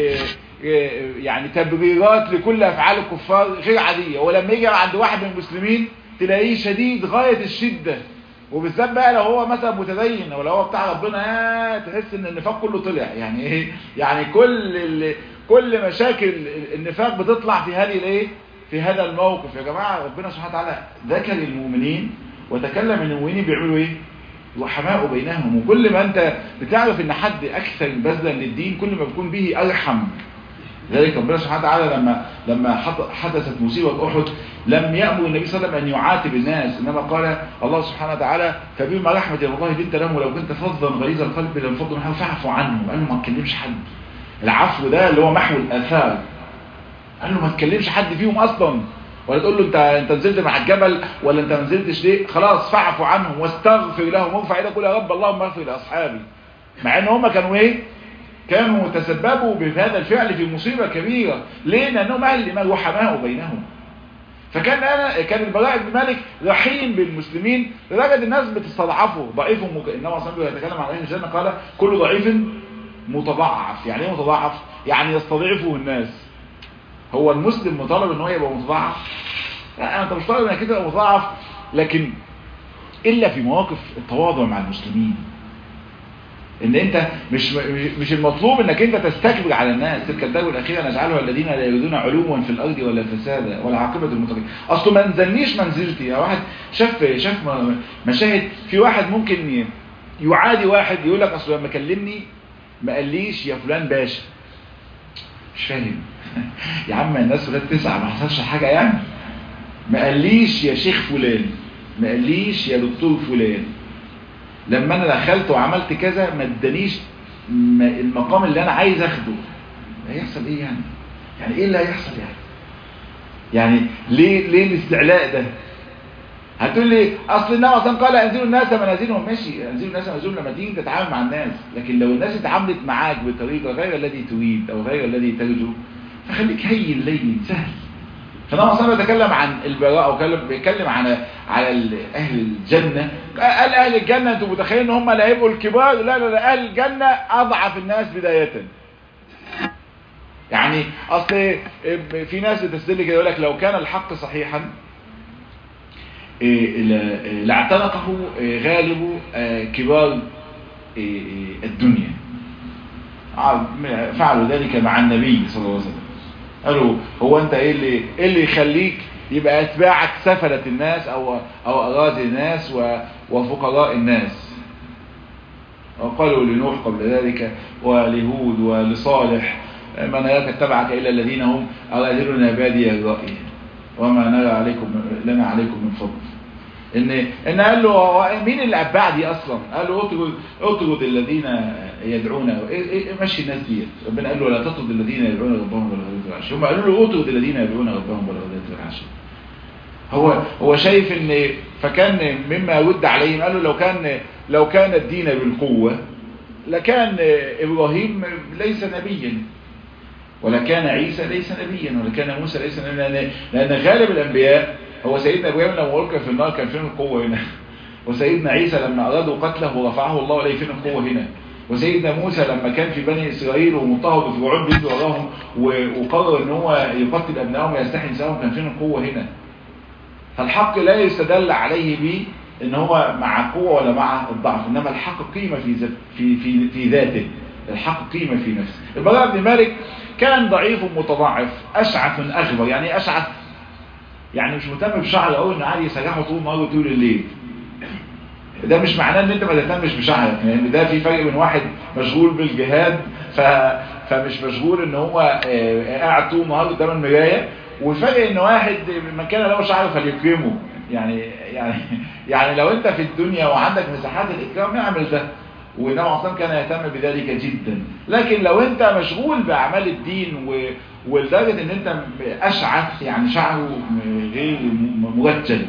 يعني تبريرات لكل افعال الكفار غير عادية ولما يجي عند واحد من المسلمين تلاقيه شديد غاية الشدة وبالذات بقى لو هو مثلا متدين او لو هو بتاع ربنا تحس ان النفاق كله طلع يعني ايه يعني كل اللي كل مشاكل النفاق بتطلع في هذه الايه في هذا الموقف يا جماعة ربنا سبحانه وتعالى ذكر المؤمنين وتكلم ان المؤمنين بيعملوا ايه رحماء بينهم وكل ما انت بتعرف ان حد اكثر بذلا للدين كل ما بيكون به ارحم ذلك ربنا سبحانه وتعالى لما لما حدثت مصيبة احد لم يأمر النبي صلى الله عليه وسلم ان يعاتب الناس انما قال الله سبحانه وتعالى فبما رحمة الله بنت لهم ولو كنت فظا غليظ القلب لانفضوا منها فاعفوا عنهم قال له ما تكلمش حد العفو ده اللي هو محو الاثار قال له ما تكلمش حد فيهم اصلا ولا تقول له انت انت نزلت مع الجبل ولا انت ما نزلتش ليه خلاص فاعفوا عنهم واستغفر لهم وارفع ايدك قول يا رب اللهم اغفر لاصحابي مع ان هم كانوا ايه كانوا تسببوا بهذا الفعل في مصيبه كبيره ليه لانهم اهل ما رحماء بينهم فكان انا كان البراء بن مالك رحيم بالمسلمين لدرجه الناس بتستضعفه ضعيف مك... انما صلى الله يتكلم عن اهل الجنه قال كل ضعيف متضعف يعني ايه متضعف يعني يستضعفه الناس هو المسلم مطالب ان هو يبقى متضعف لا انت مش طالب انك تبقى متضعف لكن الا في مواقف التواضع مع المسلمين ان انت مش مش المطلوب انك انت تستكبر على الناس تلك الدرجه الاخيره نجعلها الذين لا يريدون علوا في الارض ولا فسادا ولا عاقبه المتقين اصله ما نزلنيش منزلتي يا واحد شاف شاف مشاهد في واحد ممكن يعادي واحد يقول لك اصله لما كلمني ما قاليش يا فلان باشا مش فاهم يا عم الناس ولاد تسعة ما حصلش حاجة يعني ما قاليش يا شيخ فلان ما قاليش يا دكتور فلان لما انا دخلت وعملت كذا ما ادانيش المقام اللي انا عايز اخده هيحصل ايه يعني يعني ايه اللي هيحصل يعني يعني ليه ليه الاستعلاء ده هتقول لي اصل النبي اصلا قال انزلوا الناس منازلهم ماشي انزلوا الناس منازلهم لما تيجي تتعامل مع الناس لكن لو الناس اتعاملت معاك بطريقه غير الذي تريد او غير الذي ترجو فخليك هين لين سهل فالنبي صلى الله بيتكلم عن البراءه وكلم بيتكلم عن على اهل الجنه قال اهل الجنه انتوا متخيلين ان هم لا هيبقوا الكبار لا لا لا اهل الجنه اضعف الناس بدايه يعني اصل في ناس بتستدل كده يقول لك لو كان الحق صحيحا لاعتنقه غالب كبار الدنيا فعلوا ذلك مع النبي صلى الله عليه وسلم قالوا هو انت ايه اللي ايه اللي يخليك يبقى اتباعك سفلة الناس او او اراضي الناس وفقراء الناس وقالوا لنوح قبل ذلك ولهود ولصالح ما نراك اتبعك الا الذين هم اراذلنا بادي الرأي وما نرى عليكم لنا عليكم من فضل ان ان قال له مين اللي اتباع دي اصلا قال له اطرد اطرد الذين يدعون مشي الناس دي ربنا قال له لا تطرد الذين يدعون ربهم بالغداة والعشي هم قالوا له اطرد الذين يدعون ربهم بالغداة والعشي هو هو شايف ان فكان مما يرد عليهم قال له لو كان لو كان الدين بالقوه لكان ابراهيم ليس نبيا ولا كان عيسى ليس نبيا ولا كان موسى ليس نبيا لان غالب الانبياء هو سيدنا ابراهيم لما ألقى في النار كان فين القوة هنا وسيدنا عيسى لما أرادوا قتله ورفعه الله عليه فين القوة هنا وسيدنا موسى لما كان في بني إسرائيل ومضطهد فرعون بيجي وراهم وقرر ان هو يقتل أبنائهم ويستحي نسائهم كان فين القوة هنا فالحق لا يستدل عليه به ان هو مع قوة ولا مع الضعف انما الحق قيمة في في في, في ذاته الحق قيمة في نفسه البراء بن مالك كان ضعيف متضاعف أشعث أغبر يعني أشعث يعني مش مهتم بشعره قوي انه عادي يسرحه طول النهار وطول الليل ده مش معناه ان انت ما تهتمش بشعرك يعني يعني ده في فرق بين واحد مشغول بالجهاد ف... فمش مشغول ان هو قاعد طول النهار قدام المرايه والفرق ان واحد من كان له شعر فليكرمه يعني يعني يعني لو انت في الدنيا وعندك مساحات الاكرام اعمل ده والنبي اصلا كان يهتم بذلك جدا لكن لو انت مشغول باعمال الدين و... ولدرجه ان انت اشعث يعني شعره غير مرتل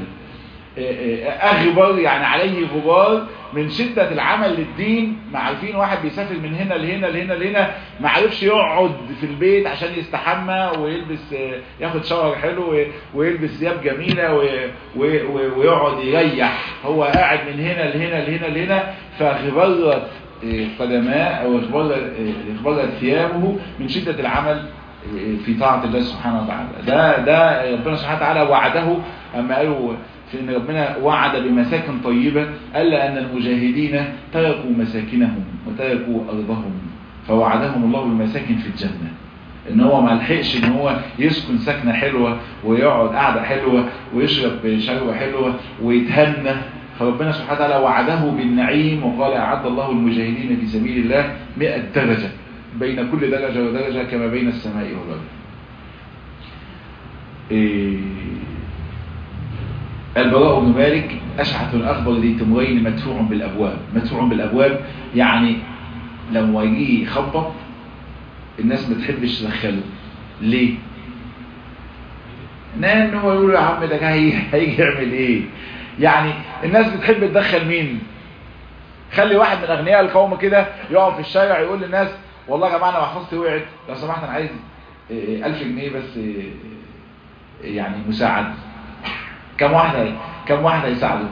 اغبر يعني عليه غبار من شدة العمل للدين ما عارفين واحد بيسافر من هنا لهنا لهنا لهنا ما عرفش يقعد في البيت عشان يستحمى ويلبس ياخد شاور حلو ويلبس ثياب جميلة ويقعد يريح هو قاعد من هنا لهنا لهنا لهنا فغبرت قدماء او غبرت ثيابه من شدة العمل في طاعة الله سبحانه وتعالى ده ده ربنا سبحانه وتعالى وعده اما قالوا في ان ربنا وعد بمساكن طيبة الا ان المجاهدين تركوا مساكنهم وتركوا ارضهم فوعدهم الله بمساكن في الجنة ان هو ما لحقش ان هو يسكن سكنة حلوة ويقعد قعدة حلوة ويشرب شربة حلوة ويتهنى فربنا سبحانه وتعالى وعده بالنعيم وقال أعد الله المجاهدين في سبيل الله 100 درجة بين كل درجة ودرجة كما بين السماء والأرض إيه البراء بن مالك أشعث الأخبر ذي تمرين مدفوع بالأبواب مدفوع بالأبواب يعني لما يجي يخبط الناس ما تحبش تدخله ليه لان هو يقول يا عم ده هيجي هيجي يعمل ايه يعني الناس بتحب تدخل مين خلي واحد من اغنياء القوم كده يقف في الشارع يقول للناس والله يا جماعه انا محفظتي وقعت لو سمحت انا عايز 1000 جنيه بس يعني مساعد كم واحد كم واحد هيساعده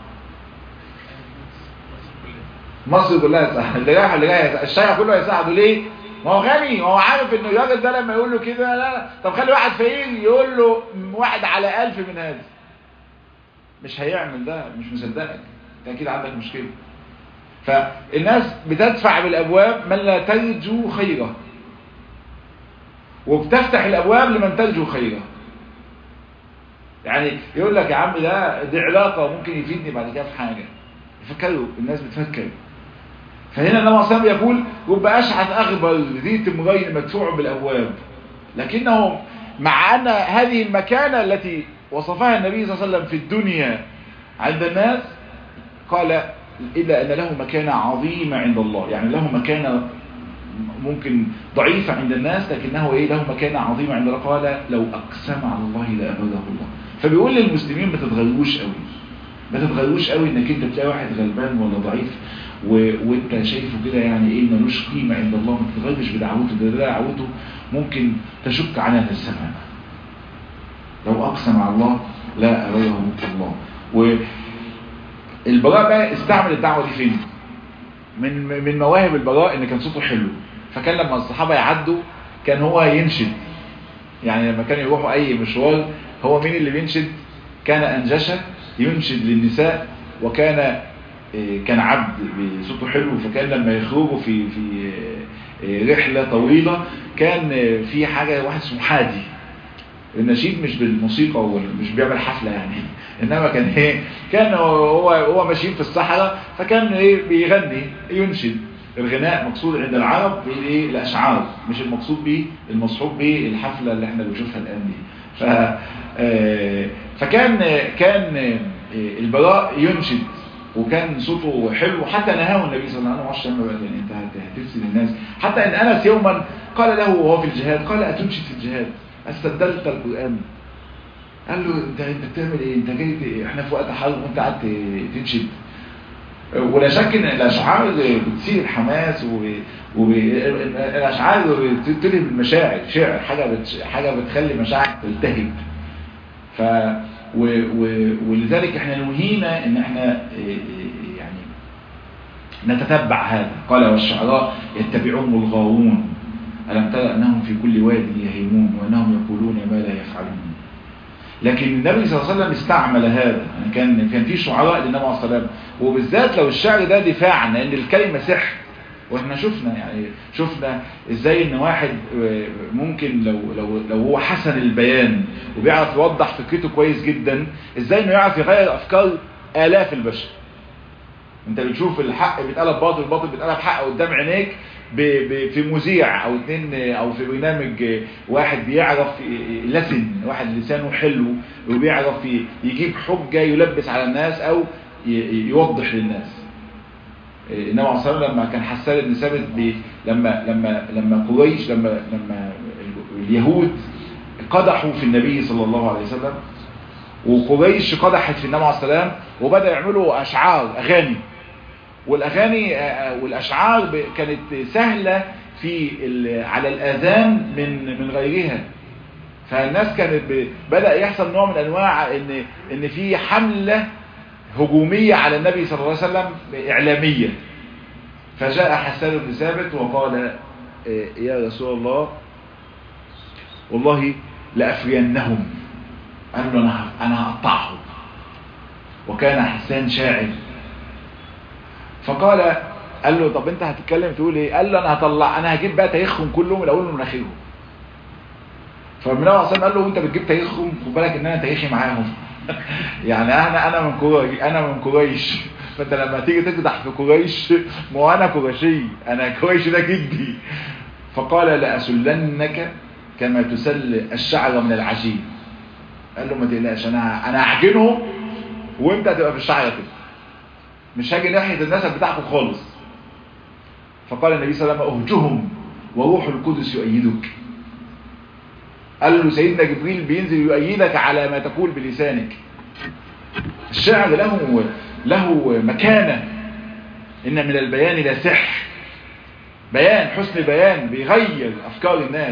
مصر كلها هتساعد اللي رايح اللي جاي الشارع كله هيساعده ليه ما هو غني ما هو عارف ان الراجل ده لما يقول له كده لا لا طب خلي واحد فقير يقول له واحد على ألف من هذا مش هيعمل ده مش مصدقك انت اكيد عندك مشكله فالناس بتدفع بالابواب من لا ترجو خيره وبتفتح الابواب لمن ترجو خيره يعني يقول لك يا عم ده دي علاقه ممكن يفيدني بعد كده في حاجه يفكروا الناس بتفكر فهنا النبي صلى الله عليه وسلم يقول رب أشعث أغبر ذي تمرين مدفوع بالأبواب لكنه مع أن هذه المكانة التي وصفها النبي صلى الله عليه وسلم في الدنيا عند الناس قال إلا أن له مكانة عظيمة عند الله يعني له مكانة ممكن ضعيفة عند الناس لكنه إيه له مكانة عظيمة عند الله قال لو أقسم على الله لأبره الله فبيقول للمسلمين ما تتغيروش قوي ما تتغيروش قوي انك انت تلاقي واحد غلبان ولا ضعيف و... وانت شايفه كده يعني ايه ملوش قيمة عند الله ما تتغيرش بدعوته ده دعوته ممكن تشك عنها السماء لو اقسم على الله لا أريه الله والبراء بقى استعمل الدعوة دي فين من من مواهب البراء ان كان صوته حلو فكان لما الصحابة يعدوا كان هو ينشد يعني لما كانوا يروحوا اي مشوار هو مين اللي بينشد كان انجشة ينشد للنساء وكان كان عبد بصوته حلو فكان لما يخرجوا في في رحلة طويلة كان في حاجة واحد اسمه حادي النشيد مش بالموسيقى ومش بيعمل حفلة يعني انما كان ايه كان هو هو ماشيين في الصحراء فكان ايه بيغني ينشد الغناء مقصود عند العرب بالايه الاشعار مش المقصود به المصحوب به الحفلة اللي احنا بنشوفها الان دي ف فكان كان البراء ينشد وكان صوته حلو حتى نهاه النبي صلى الله عليه وسلم قال له انت هتفسد الناس حتى ان انس يوما قال له وهو في الجهاد قال اتنشد في الجهاد استبدلت القران قال له انت انت بتعمل ايه انت جاي احنا في وقت حرب وانت قاعد تنشد ولا شك ان الاشعار بتثير حماس والاشعار بتلهم المشاعر شعر حاجه بتش... حاجه بتخلي مشاعرك تلتهب ف و... و... ولذلك احنا نهينا ان احنا يعني نتتبع هذا قال والشعراء يتبعهم الغاوون ألم ترى أنهم في كل واد يهيمون وأنهم يقولون ما لا يفعلون لكن النبي صلى الله عليه وسلم استعمل هذا يعني كان كان في شعراء للنبي عليه الصلاه والسلام وبالذات لو الشعر ده دفاع لان الكلمه سحر واحنا شفنا يعني شفنا ازاي ان واحد ممكن لو لو لو هو حسن البيان وبيعرف يوضح فكرته كويس جدا ازاي انه يعرف يغير افكار الاف البشر انت بتشوف الحق بيتقلب باطل الباطل بيتقلب حق قدام عينيك في مذيع او اتنين او في برنامج واحد بيعرف لسن واحد لسانه حلو وبيعرف يجيب حجة يلبس على الناس او يوضح للناس النبي عليه الصلاه والسلام لما كان حسان بن ثابت لما لما لما قريش لما لما اليهود قدحوا في النبي صلى الله عليه وسلم وقريش قدحت في النبي عليه الصلاه والسلام وبدا يعملوا اشعار اغاني والاغاني والاشعار كانت سهله في على الاذان من من غيرها فالناس كانت بدا يحصل نوع من انواع ان ان في حمله هجوميه على النبي صلى الله عليه وسلم اعلاميه فجاء حسان بن ثابت وقال يا رسول الله والله لافرينهم قال له انا انا هقطعهم وكان حسان شاعر فقال قال له طب انت هتتكلم تقول ايه قال له انا هطلع انا هجيب بقى تاريخهم كلهم الاول من اخرهم فالنبي عليه الصلاه قال له انت بتجيب تاريخهم خد بالك ان انا تاريخي معاهم يعني انا انا من قريش انا من قريش فانت لما تيجي تقدح في قريش ما هو انا قرشي انا قريش ده جدي فقال لاسلنك كما تسل الشعر من العجين قال له ما تقلقش انا انا هعجنهم وانت هتبقى في الشعر كده مش هاجي ناحيه النسب بتاعكم خالص فقال النبي صلى الله عليه وسلم اهجهم وروح القدس يؤيدك قال له سيدنا جبريل بينزل يؤيدك على ما تقول بلسانك الشعر له له مكانة إن من البيان لا سحر بيان حسن بيان بيغير أفكار الناس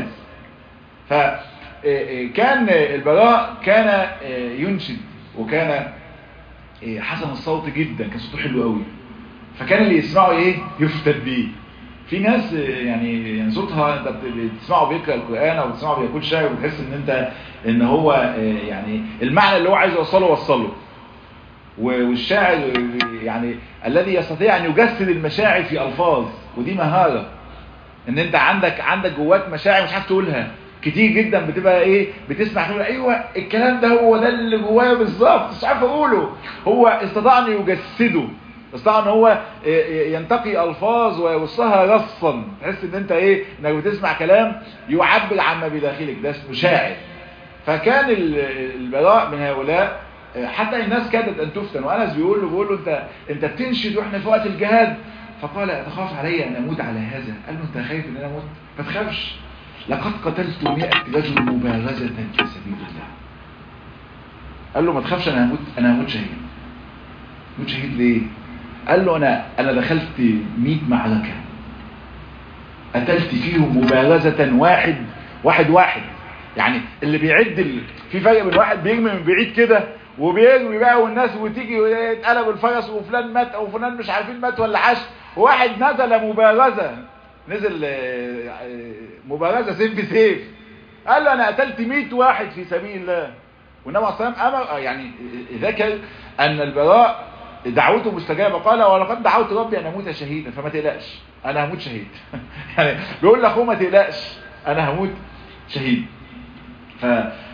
فكان البراء كان ينشد وكان حسن الصوت جدا كان صوته حلو قوي فكان اللي يسمعه ايه يفتد بيه في ناس يعني يعني صوتها انت بتسمعه بيقرا القران او بتسمعه بيقول شعر وبتحس ان انت ان هو يعني المعنى اللي هو عايز يوصله وصله والشاعر يعني الذي يستطيع ان يجسد المشاعر في الفاظ ودي مهاره ان انت عندك عندك جواك مشاعر مش عارف تقولها كتير جدا بتبقى ايه بتسمع تقول ايوه الكلام ده هو ده اللي جوايا بالظبط مش عارف اقوله هو استطاع ان يجسده استطاع ان هو ينتقي الفاظ ويوصلها رصا تحس ان انت ايه انك بتسمع كلام يعبر عما بداخلك ده اسمه شاعر فكان البراء من هؤلاء حتى الناس كادت ان تفتن وانس بيقول له بيقول له انت انت بتنشد واحنا في وقت الجهاد فقال تخاف علي ان اموت على هذا قال له انت خايف ان انا اموت ما تخافش لقد قتلت 100 رجل مبارزه في سبيل الله قال له ما تخافش انا هموت انا هموت شهيد هموت شهيد ليه قال له انا انا دخلت 100 معركه قتلت فيهم مبارزه واحد واحد واحد يعني اللي بيعد ال... في فرق بين واحد بيرمي من بعيد كده وبيرمي بقى والناس وتيجي يتقلب الفرس وفلان مات او فلان مش عارفين مات ولا عاش وواحد نزل مبارزه نزل مبارزه سيف بسيف قال له انا قتلت 100 واحد في سبيل الله والنبي صلى الله عليه وسلم امر يعني ذكر ان البراء دعوته مستجابه قال ولقد دعوت ربي ان اموت شهيدا فما تقلقش انا هموت شهيد يعني بيقول لاخوه ما تقلقش انا هموت شهيد ف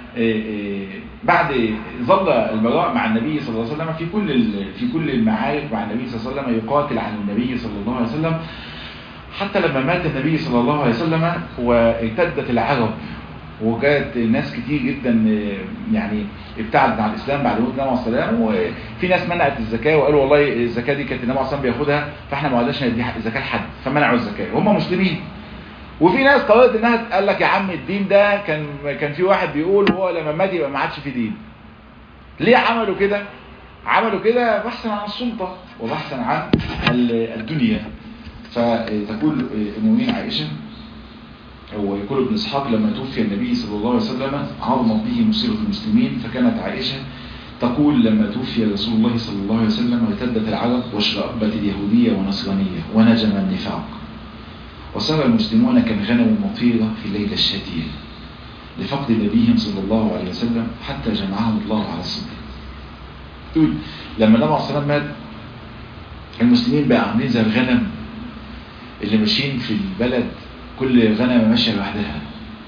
بعد ظل البراء مع النبي صلى الله عليه وسلم في كل في كل المعارك مع النبي صلى الله عليه وسلم يقاتل عن النبي صلى الله عليه وسلم حتى لما مات النبي صلى الله عليه وسلم وارتدت العرب وجاءت ناس كتير جدا يعني ابتعدت عن الاسلام بعد موت النبي عليه السلام وفي ناس منعت الزكاه وقالوا والله الزكاه دي كانت النبي عليه السلام بياخدها فاحنا ما قدرناش ندي الزكاه لحد فمنعوا الزكاه هم مسلمين وفي ناس قررت انها قال لك يا عم الدين ده كان كان في واحد بيقول هو لما مات يبقى ما عادش في دين ليه عملوا كده عملوا كده بحثا عن السلطه وبحثا عن الدنيا فتقول المؤمنين عائشه ويقول ابن اسحاق لما توفي النبي صلى الله عليه وسلم عظمت به مصيبه المسلمين فكانت عائشه تقول لما توفي رسول الله صلى الله عليه وسلم ارتدت العرب واشرأبت اليهوديه والنصرانيه ونجم النفاق وصار المسلمون كالغنم المطيرة في الليلة الشتية لفقد نبيهم صلى الله عليه وسلم حتى جمعهم الله على الصدق تقول لما النبي عليه الصلاة مات المسلمين بقى عاملين زي الغنم اللي ماشيين في البلد كل غنمة ماشية لوحدها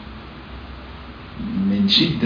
من شدة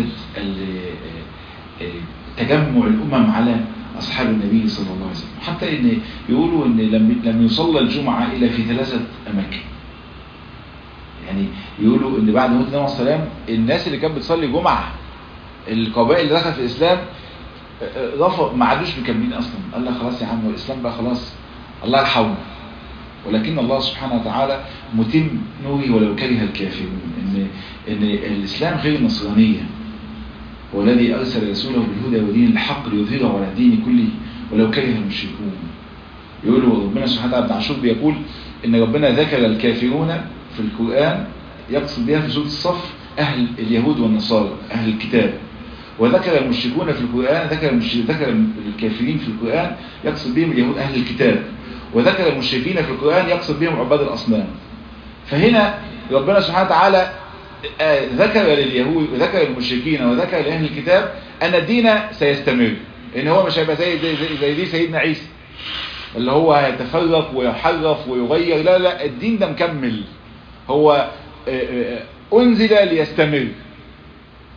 تجمع الأمم على أصحاب النبي صلى الله عليه وسلم حتى إن يقولوا إن لم لم يصلى الجمعة إلا في ثلاثة أماكن يعني يقولوا ان بعد موت النبي عليه السلام الناس اللي كانت بتصلي جمعه القبائل اللي دخلت في الاسلام رفض ما عادوش مكملين اصلا قال لك خلاص يا عم الاسلام بقى خلاص الله يرحمه ولكن الله سبحانه وتعالى متم نوره ولو كره الكافرون ان ان الاسلام غير النصرانيه والذي ارسل رسوله بالهدى ودين الحق ليظهره على الدين كله ولو كره المشركون يقولوا ربنا سبحانه وتعالى ابن عاشور بيقول ان ربنا ذكر الكافرون في القرآن يقصد بها في سورة الصف أهل اليهود والنصارى أهل الكتاب وذكر المشركون في القرآن ذكر ذكر الكافرين في القرآن يقصد بهم اليهود أهل الكتاب وذكر المشركين في القرآن يقصد بهم عباد الأصنام فهنا ربنا سبحانه وتعالى ذكر لليهود وذكر المشركين وذكر لأهل الكتاب أن الدين سيستمر إن هو مش هيبقى زي, زي, زي, زي دي سيدنا عيسى اللي هو هيتفرق ويحرف ويغير لا لا الدين ده مكمل هو أنزل ليستمر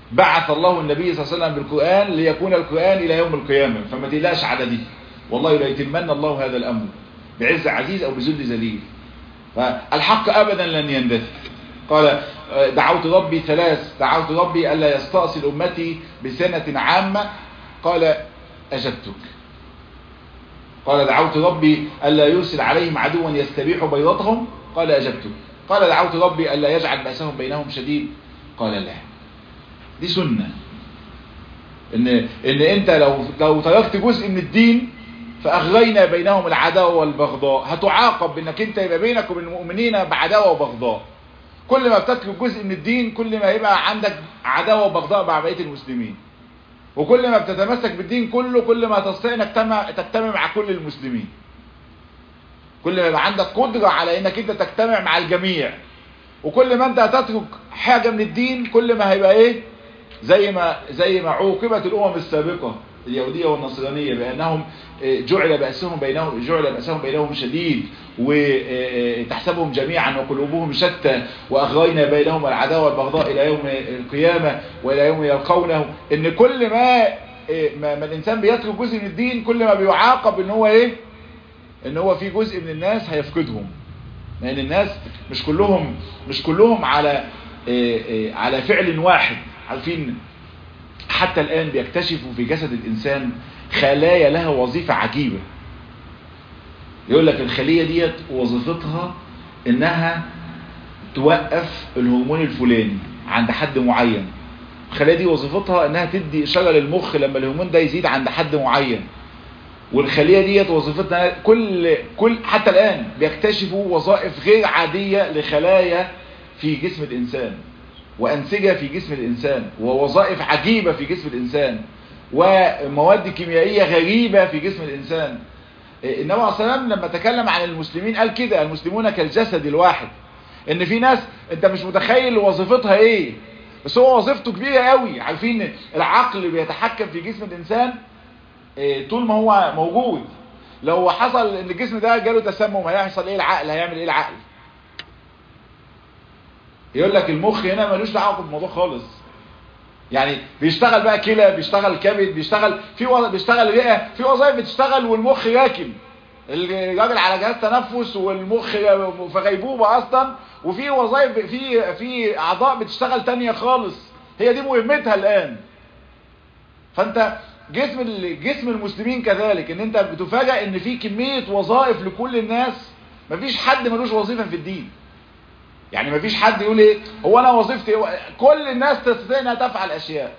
بعث الله النبي صلى الله عليه وسلم بالقرآن ليكون القرآن إلى يوم القيامة فما تقلقش على دي والله لا يتمنى الله هذا الأمر بعز عزيز أو بذل ذليل فالحق أبدا لن يندثر قال دعوت ربي ثلاث دعوت ربي ألا يستأصل أمتي بسنة عامة قال أجبتك قال دعوت ربي ألا يرسل عليهم عدوا يستبيح بيضتهم قال أجبتك قال دعوت ربي ألا يجعل بأسهم بينهم شديد قال لا دي سنة إن, إن أنت لو, لو تركت جزء من الدين فأغرينا بينهم العداوة والبغضاء هتعاقب بأنك أنت يبقى بينك وبين المؤمنين بعداوة وبغضاء كل ما بتترك جزء من الدين كل ما يبقى عندك عداوة وبغضاء مع بقية المسلمين وكل ما بتتمسك بالدين كله كل ما تستطيع انك تجتمع مع كل المسلمين كل ما يبقى عندك قدرة على انك انت تجتمع مع الجميع وكل ما انت هتترك حاجة من الدين كل ما هيبقى ايه زي ما زي ما عوقبت الامم السابقة اليهودية والنصرانية بأنهم جعل بأسهم بينهم جعل بأسهم بينهم شديد وتحسبهم جميعا وقلوبهم شتى وأغرينا بينهم العداوة والبغضاء إلى يوم القيامة وإلى يوم يلقونه إن كل ما ما, ما الإنسان بيترك جزء من الدين كل ما بيعاقب إن هو إيه إن هو في جزء من الناس هيفقدهم لأن الناس مش كلهم مش كلهم على على فعل واحد عارفين حتى الآن بيكتشفوا في جسد الإنسان خلايا لها وظيفة عجيبة يقول لك الخلية ديت وظيفتها انها توقف الهرمون الفلاني عند حد معين الخلايا دي وظيفتها انها تدي اشاره للمخ لما الهرمون ده يزيد عند حد معين والخلية ديت وظيفتها كل كل حتى الآن بيكتشفوا وظائف غير عادية لخلايا في جسم الإنسان وأنسجة في جسم الإنسان ووظائف عجيبة في جسم الإنسان ومواد كيميائية غريبة في جسم الإنسان النبي عليه السلام لما تكلم عن المسلمين قال كده المسلمون كالجسد الواحد ان في ناس انت مش متخيل وظيفتها ايه بس هو وظيفته كبيرة قوي عارفين العقل بيتحكم في جسم الانسان طول ما هو موجود لو حصل ان الجسم ده جاله تسمم هيحصل ايه العقل هيعمل ايه العقل يقول لك المخ هنا ملوش دعوه بالموضوع خالص يعني بيشتغل بقى كلى بيشتغل كبد بيشتغل في وظ... بيشتغل رئه في وظائف بتشتغل والمخ راكن الراجل على جهاز تنفس والمخ في غيبوبه اصلا وفي وظائف في في اعضاء بتشتغل تانية خالص هي دي مهمتها الان فانت جسم جسم المسلمين كذلك ان انت بتفاجئ ان في كميه وظائف لكل الناس مفيش حد ملوش وظيفه في الدين يعني مفيش حد يقول ايه هو انا وظيفتي إيه؟ كل الناس تستطيع انها تفعل اشياء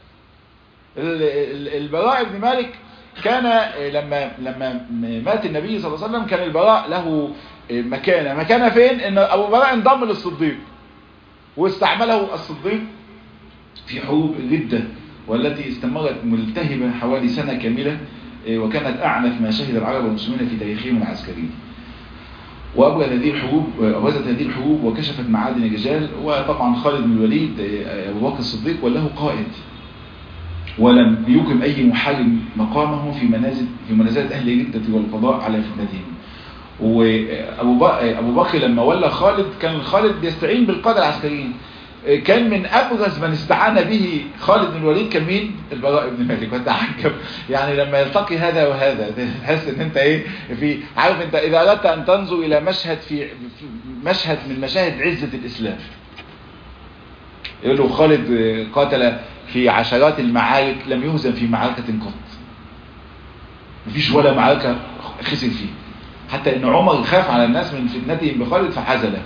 البراء بن مالك كان لما لما مات النبي صلى الله عليه وسلم كان البراء له مكانه مكانه فين ان ابو براء انضم للصديق واستعمله الصديق في حروب الردة والتي استمرت ملتهبة حوالي سنة كاملة وكانت أعنف ما شهد العرب والمسلمين في تاريخهم العسكري وأبرز هذه الحروب أبرزت هذه الحروب وكشفت معادن الرجال وطبعا خالد بن الوليد أبو بكر الصديق وله قائد ولم يقم أي محارب مقامه في منازل في منازلة أهل الردة والقضاء على فتنتهم وأبو أبو بكر لما ولى خالد كان خالد يستعين بالقادة العسكريين كان من أبرز من استعان به خالد بن الوليد كان مين البراء بن مالك وانت عجب يعني لما يلتقي هذا وهذا تحس ان انت ايه في عارف انت اذا اردت ان تنظر الى مشهد في, في مشهد من مشاهد عزة الاسلام يقول له خالد قاتل في عشرات المعارك لم يهزم في معركة قط مفيش ولا معركة خسر فيه حتى ان عمر خاف على الناس من فتنتهم بخالد فحزله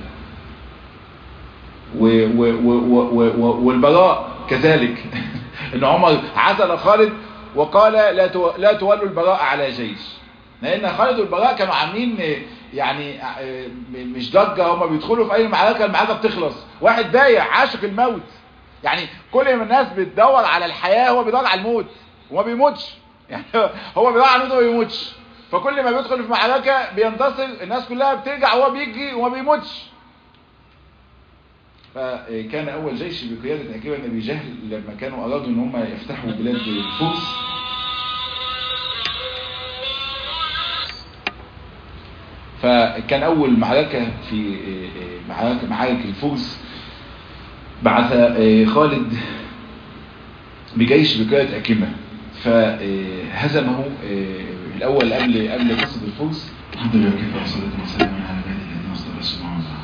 و و و والبراء كذلك ان عمر عزل خالد وقال لا لا تولوا البراء على جيش لان خالد والبراء كانوا عاملين يعني مش ضجه هم بيدخلوا في اي معركه المعركه بتخلص واحد بايع عاشق الموت يعني كل ما الناس بتدور على الحياه هو بيدور على الموت وما بيموتش يعني هو بيدور على الموت وما بيموتش فكل ما بيدخل في معركه بينتصر الناس كلها بترجع وهو بيجري وما بيموتش فكان أول جيش بقيادة عكيبة بن أبي جهل لما كانوا أرادوا إن هم يفتحوا بلاد الفرس فكان أول معركة في معركة معارك الفرس بعث خالد بجيش بقيادة أكمة فهزمه الأول قبل قبل قصة الفرس الحمد لله كيف والصلاة والسلام على عباده الذين اصطفى سبحانه وتعالى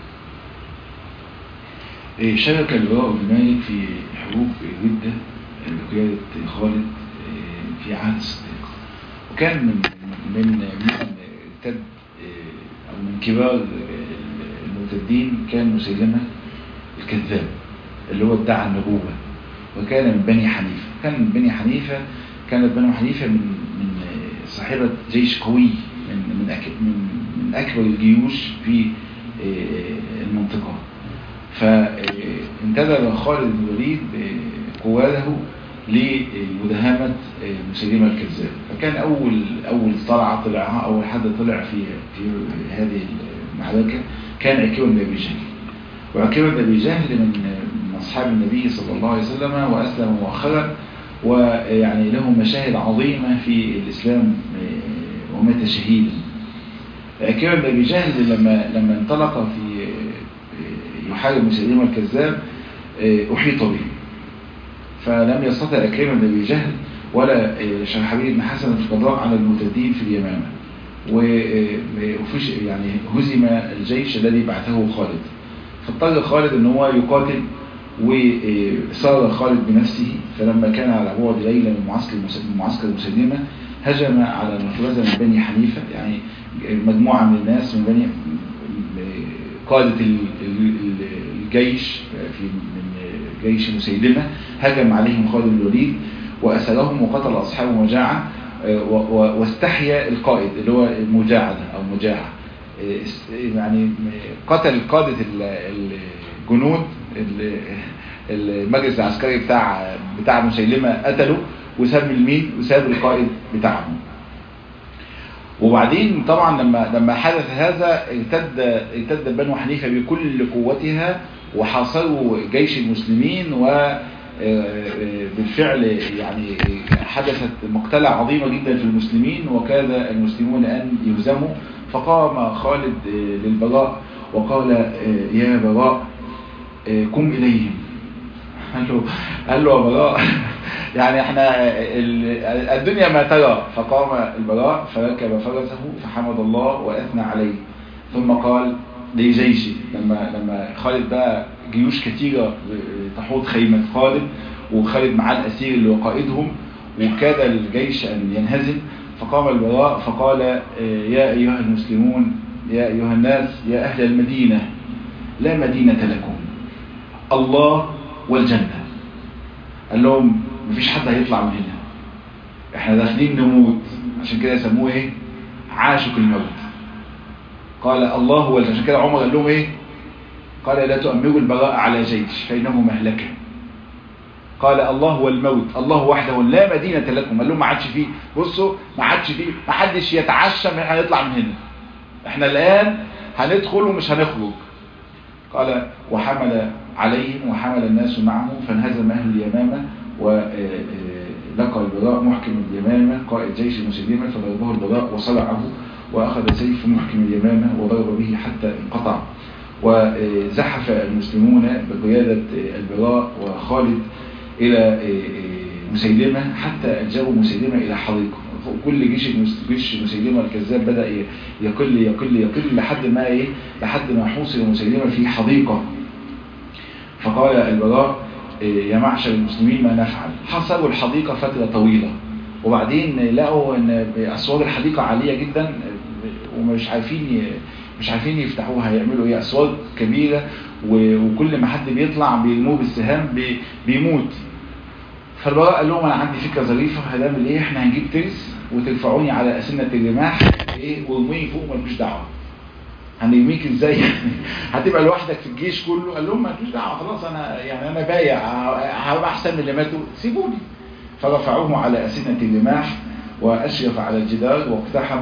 شارك البراء بن مالك في حروب ردة بقيادة خالد في عهد الصديق وكان من من من ارتد أو من كبار المرتدين كان مسيلمة الكذاب اللي هو ادعى النبوة وكان من بني حنيفة كان من بني حنيفة كانت بني حنيفة من من صاحبة جيش قوي من من من, من أكبر الجيوش في المنطقة فانتدب خالد بن الوليد قواته لمداهمة مسيلمة الكذاب فكان أول أول طلعة طلعها أول حد طلع في في هذه المعركة كان عكيوة بن أبي جهل وعكيوة بن أبي جهل من من أصحاب النبي صلى الله عليه وسلم وأسلم مؤخرا ويعني له مشاهد عظيمة في الإسلام ومات شهيدا عكيوة بن أبي جهل لما لما انطلق في يحارب مسيلمة الكذاب أحيط به فلم يستطع أكرمة بن أبي جهل ولا شرحبيل بن حسن القضاء على المرتدين في اليمامة وفش يعني هزم الجيش الذي بعثه خالد فاضطر خالد ان هو يقاتل وصار خالد بنفسه فلما كان على بعد ليلة من معسكر معسكر مسلمة هجم على مفرزة من بني حنيفة يعني مجموعة من الناس من بني قادة الجيش في من جيش مسيلمة هجم عليهم خالد بن الوليد وأسرهم وقتل أصحابه مجاعة واستحيا القائد اللي هو مجاعة أو مجاعة يعني قتل قادة الجنود المجلس العسكري بتاع بتاع مسيلمة قتله وساب المين وساب القائد بتاعهم وبعدين طبعا لما لما حدث هذا ارتد ارتد بنو حنيفه بكل قوتها وحاصروا جيش المسلمين و بالفعل يعني حدثت مقتلة عظيمة جدا في المسلمين وكاد المسلمون أن يهزموا فقام خالد للبراء وقال يا براء قم إليهم قال له قال له يا براء يعني احنا الدنيا ما ترى فقام البراء فركب فرسه فحمد الله وأثنى عليه ثم قال لجيشي لما لما خالد بقى جيوش كثيرة تحوط خيمة خالد وخالد معاه الأسير اللي هو قائدهم وكاد الجيش أن ينهزم فقام البراء فقال يا أيها المسلمون يا أيها الناس يا أهل المدينة لا مدينة لكم الله والجنة قال لهم مفيش حد هيطلع من هنا احنا داخلين نموت عشان كده يسموه ايه عاشق الموت قال الله هو عشان كده عمر قال لهم ايه قال لا تؤمروا البراء على جيش فإنه مهلكة قال الله هو الموت الله وحده لا مدينة لكم قال لهم ما عادش فيه بصوا ما عادش فيه ما حدش يتعشى من احنا هنطلع من هنا احنا الآن هندخل ومش هنخرج قال وحمل عليهم وحمل الناس معه فانهزم أهل اليمامة ولقى البراء محكم اليمامة قائد جيش المسلمين فضربه البراء وصلعه وأخذ سيف محكم اليمامة وضرب به حتى انقطع وزحف المسلمون بقيادة البراء وخالد إلى مسيلمة حتى ألجأوا مسيلمة إلى حريقه كل جيش جيش مسيلمة الكذاب بدأ يقل يقل يقل لحد ما إيه لحد ما حوصل مسيلمة في حديقة فقال البراء يا معشر المسلمين ما نفعل حصلوا الحديقة فترة طويلة وبعدين لقوا ان اسوار الحديقة عالية جدا ومش عارفين مش عارفين يفتحوها هيعملوا ايه اسوار كبيرة وكل ما حد بيطلع بيرموه بالسهام بيموت فالبراء قال لهم انا عندي فكرة ظريفة هنعمل ايه احنا هنجيب ترس وترفعوني على اسنة الرماح ايه وارموني فوق ملوش دعوة هنرميك ازاي هتبقى لوحدك في الجيش كله قال لهم مالكوش دعوه خلاص انا يعني انا بايع هبقى احسن من اللي ماتوا سيبوني فرفعوه على اسنه الرماح واشرف على الجدار واقتحم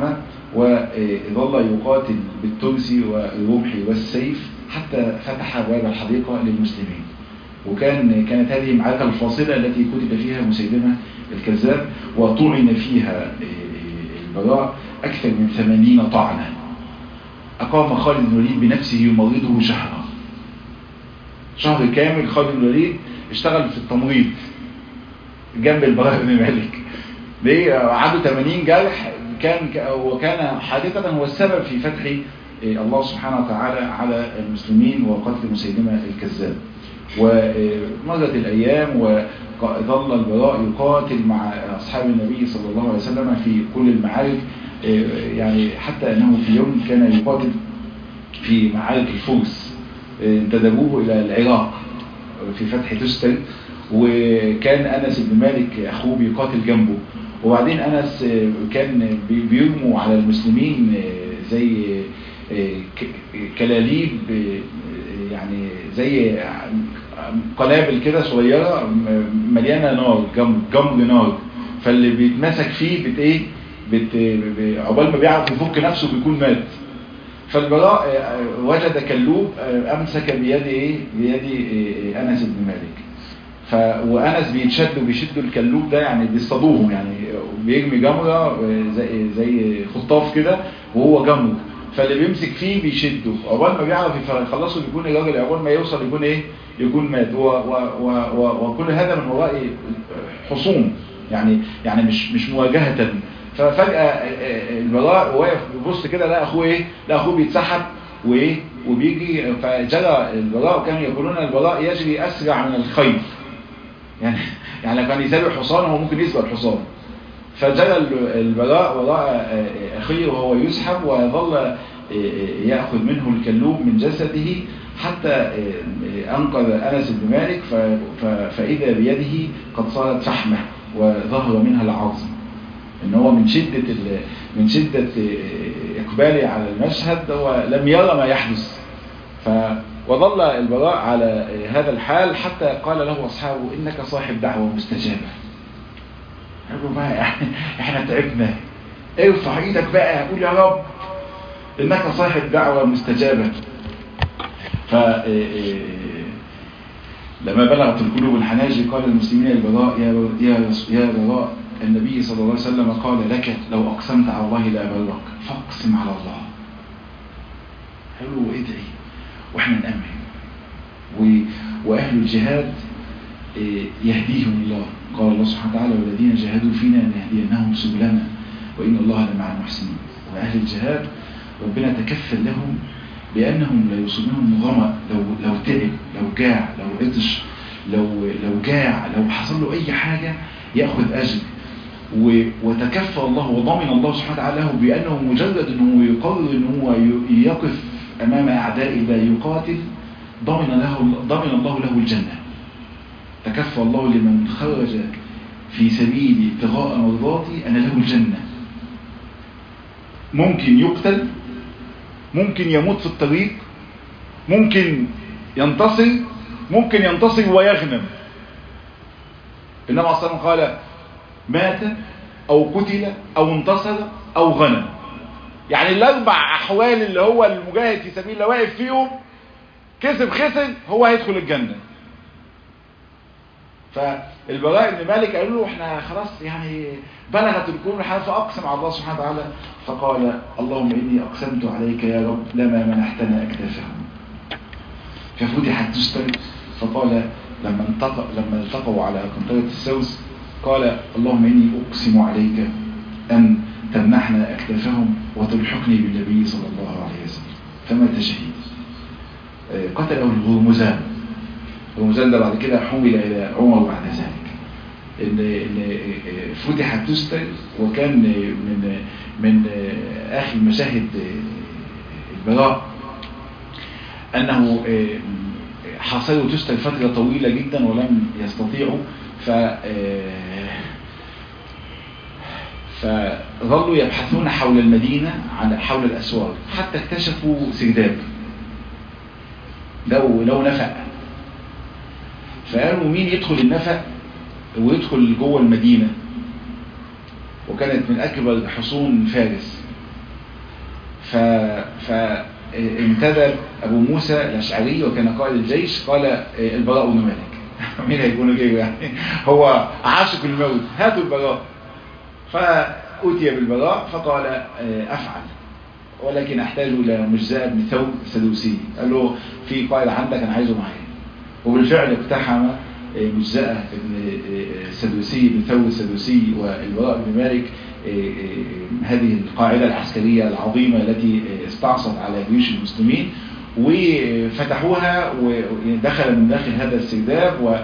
وظل يقاتل بالترس والرمح والسيف حتى فتح ابواب الحديقه للمسلمين وكان كانت هذه المعركه الفاصله التي كتب فيها مسيلمه الكذاب وطعن فيها البراء اكثر من ثمانين طعنه أقام خالد بن الوليد بنفسه يمرضه شهرا شهر كامل خالد بن الوليد اشتغل في التمريض جنب البراء بن مالك ليه عنده 80 جرح كان وكان حادثة هو السبب في فتح الله سبحانه وتعالى على المسلمين وقتل مسيلمة الكذاب ومرت الأيام وظل البراء يقاتل مع أصحاب النبي صلى الله عليه وسلم في كل المعارك يعني حتى أنه في يوم كان يقاتل في معارك الفرس انتدبوه إلى العراق في فتح تستر وكان أنس بن مالك أخوه بيقاتل جنبه وبعدين أنس كان بيرموا على المسلمين زي كلاليب يعني زي قنابل كده صغيرة مليانة نار جمر نار فاللي بيتمسك فيه بت ايه بت عقبال ما بيعرف يفك نفسه بيكون مات فالبراء وجد كلوب امسك بيد ايه بيد انس بن مالك ف وانس بيتشد وبيشدوا الكلوب ده يعني بيصطادوهم يعني بيرمي جمره زي زي خطاف كده وهو جمر فاللي بيمسك فيه بيشده عقبال ما بيعرف يخلصه بيكون الراجل عقبال ما يوصل يكون ايه يكون مات و و و و وكل هذا من وراء حصون يعني يعني مش مش مواجهه ففجاه البراء واقف بيبص كده لقى اخوه ايه لقى اخوه بيتسحب وايه وبيجي فجرى البراء كانوا يقولون البراء يجري اسرع من الخيل يعني يعني كان يسابق حصان هو ممكن يسبق الحصان فجرى البراء وراء اخيه وهو يسحب وظل ياخذ منه الكلوب من جسده حتى انقذ انس بن مالك فاذا بيده قد صارت فحمه وظهر منها العظم ان هو من شده من شده اقباله على المشهد هو لم يرى ما يحدث ف وظل البراء على هذا الحال حتى قال له اصحابه انك صاحب دعوه مستجابه قالوا بقى احنا تعبنا ارفع ايدك بقى قول يا رب انك صاحب دعوة مستجابة ف لما بلغت القلوب الحناجر قال المسلمين البراء يا يا يا براء النبي صلى الله عليه وسلم قال لك لو اقسمت على الله لا برك فاقسم على الله قالوا ادعي واحنا نامن و... واهل الجهاد يهديهم الله قال الله سبحانه وتعالى والذين جاهدوا فينا لنهدينهم سبلنا وإن الله لمع المحسنين وأهل الجهاد ربنا تكفل لهم بأنهم لا يصيبهم ظمأ لو لو تعب لو جاع لو عطش لو لو جاع لو حصل له أي حاجة يأخذ أجر وتكفل الله وضمن الله سبحانه وتعالى له بأنه مجرد أنه يقرر أنه يقف أمام أعدائه لا يقاتل ضمن له ضمن الله له الجنة تكفى الله لمن خرج في سبيل ابتغاء مرضاتي أنا له الجنة ممكن يقتل ممكن يموت في الطريق ممكن ينتصر ممكن ينتصر ويغنم إنما أصلا قال مات أو قتل أو انتصر أو غنم يعني الأربع أحوال اللي هو المجاهد في سبيل الله واقف فيهم كسب خسر هو هيدخل الجنة فالبراء بن مالك قالوا له احنا خلاص يعني بلغت الكون الحال فاقسم على الله سبحانه وتعالى فقال اللهم اني اقسمت عليك يا رب لما منحتنا اكتافهم ففتحت تستر فقال لما انتقى لما التقوا على قنطرة السوس قال اللهم اني اقسم عليك ان تمنحنا اكتافهم وتلحقني بالنبي صلى الله عليه وسلم فمات شهيد قتله الغرمزان الغرمزان ده بعد كده حول الى عمر بعد ذلك ان ان فتحت تستر وكان من من اخر مشاهد البراء انه حاصروا تستر فترة طويلة جدا ولم يستطيعوا ف فظلوا يبحثون حول المدينة عن حول الأسوار حتى اكتشفوا سرداب لو لو نفق فقالوا مين يدخل النفق ويدخل جوه المدينة وكانت من أكبر حصون فارس ف فانتدب أبو موسى الأشعري وكان قائد الجيش قال البراء بن مالك مين هيكون غيره يعني هو عاشق الموت هاتوا البراء فأتي بالبراء فقال أفعل ولكن أحتاج إلى مجزاء بن ثوب سدوسي قال له في قائد عندك أنا عايزه معايا وبالفعل اقتحم مجزأة بن السدوسي بن ثور السدوسي والبراء بن مالك هذه القاعدة العسكرية العظيمة التي استعصت على جيوش المسلمين وفتحوها ودخل من داخل هذا السرداب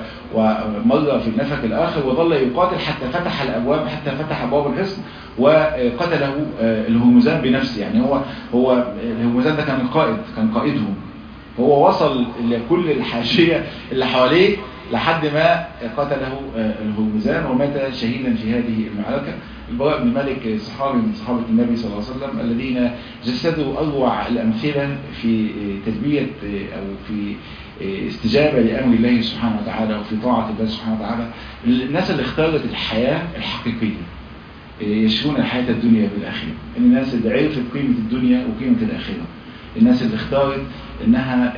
ومر في النفق الآخر وظل يقاتل حتى فتح الأبواب حتى فتح أبواب الحصن وقتله الهرمزان بنفسه يعني هو هو الهرمزان ده كان القائد كان قائدهم هو وصل لكل الحاشية اللي حواليه لحد ما قتله الهرمزان ومات شهيدا في هذه المعركة البراء بن مالك صحابي من صحابة النبي صلى الله عليه وسلم الذين جسدوا أروع الأمثلة في تلبية أو في استجابة لأمر الله سبحانه وتعالى وفي طاعة الله سبحانه وتعالى الناس اللي اختارت الحياة الحقيقية يشرون الحياة الدنيا بالآخرة الناس اللي عرفت قيمة الدنيا وقيمة الآخرة الناس اللي اختارت انها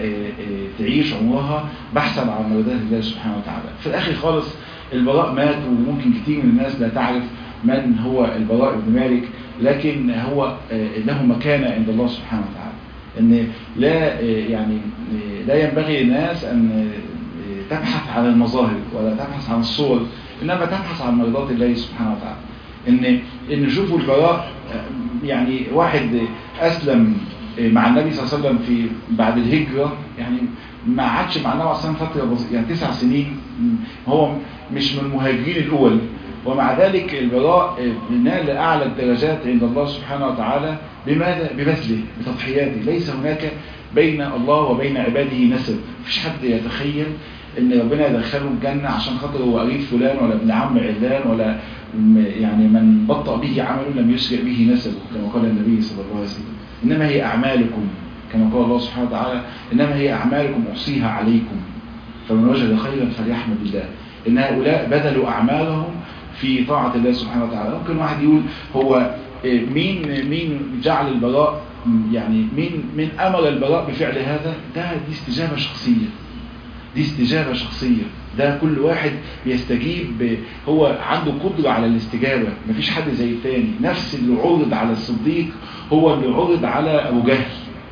تعيش عمرها بحثا عن مرضات الله سبحانه وتعالى في الاخر خالص البراء مات وممكن كتير من الناس لا تعرف من هو البراء بن مالك لكن هو له مكانة عند الله سبحانه وتعالى ان لا يعني لا ينبغي للناس ان تبحث عن المظاهر ولا تبحث عن الصور انما تبحث عن مرضات الله سبحانه وتعالى ان ان نشوفوا البراء يعني واحد اسلم مع النبي صلى الله عليه وسلم في بعد الهجرة يعني ما عادش مع النبي صلى الله عليه وسلم فترة بسيطة يعني تسع سنين هو مش من المهاجرين الأول ومع ذلك البراء نال أعلى الدرجات عند الله سبحانه وتعالى بماذا؟ ببذله بتضحياته ليس هناك بين الله وبين عباده نسب مفيش حد يتخيل ان ربنا يدخله الجنة عشان خاطر هو قريب فلان ولا ابن عم علان ولا يعني من بطأ به عمله لم يسرع به نسبه كما قال النبي صلى الله عليه وسلم إنما هي أعمالكم كما قال الله سبحانه وتعالى إنما هي أعمالكم أحصيها عليكم فمن وجد خيرا فليحمد الله إن هؤلاء بذلوا أعمالهم في طاعة الله سبحانه وتعالى ممكن واحد يقول هو مين مين جعل البراء يعني مين مين أمر البراء بفعل هذا ده دي استجابة شخصية دي استجابة شخصية ده كل واحد بيستجيب هو عنده قدرة على الاستجابة مفيش حد زي التاني نفس اللي عرض على الصديق هو اللي عرض على أبو جهل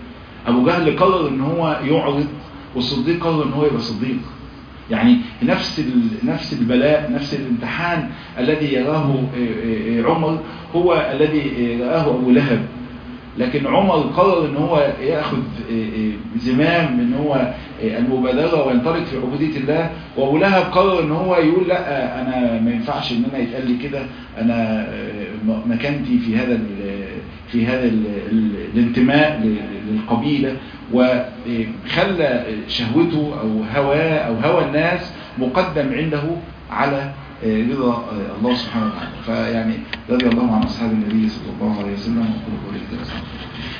أبو جهل قرر ان هو يعرض والصديق قرر ان هو يبقى صديق يعني نفس نفس البلاء نفس الامتحان الذي يراه عمر هو الذي رآه أبو لهب لكن عمر قرر ان هو ياخذ زمام ان هو المبادره وينطلق في عبوديه الله وابو لهب قرر ان هو يقول لا انا ما ينفعش ان انا يتقال لي كده انا مكانتي في هذا في هذا الانتماء للقبيله وخلى شهوته او هواه او هوى الناس مقدم عنده على رضا الله سبحانه وتعالى فيعني رضي الله عن اصحاب النبي صلى الله عليه وسلم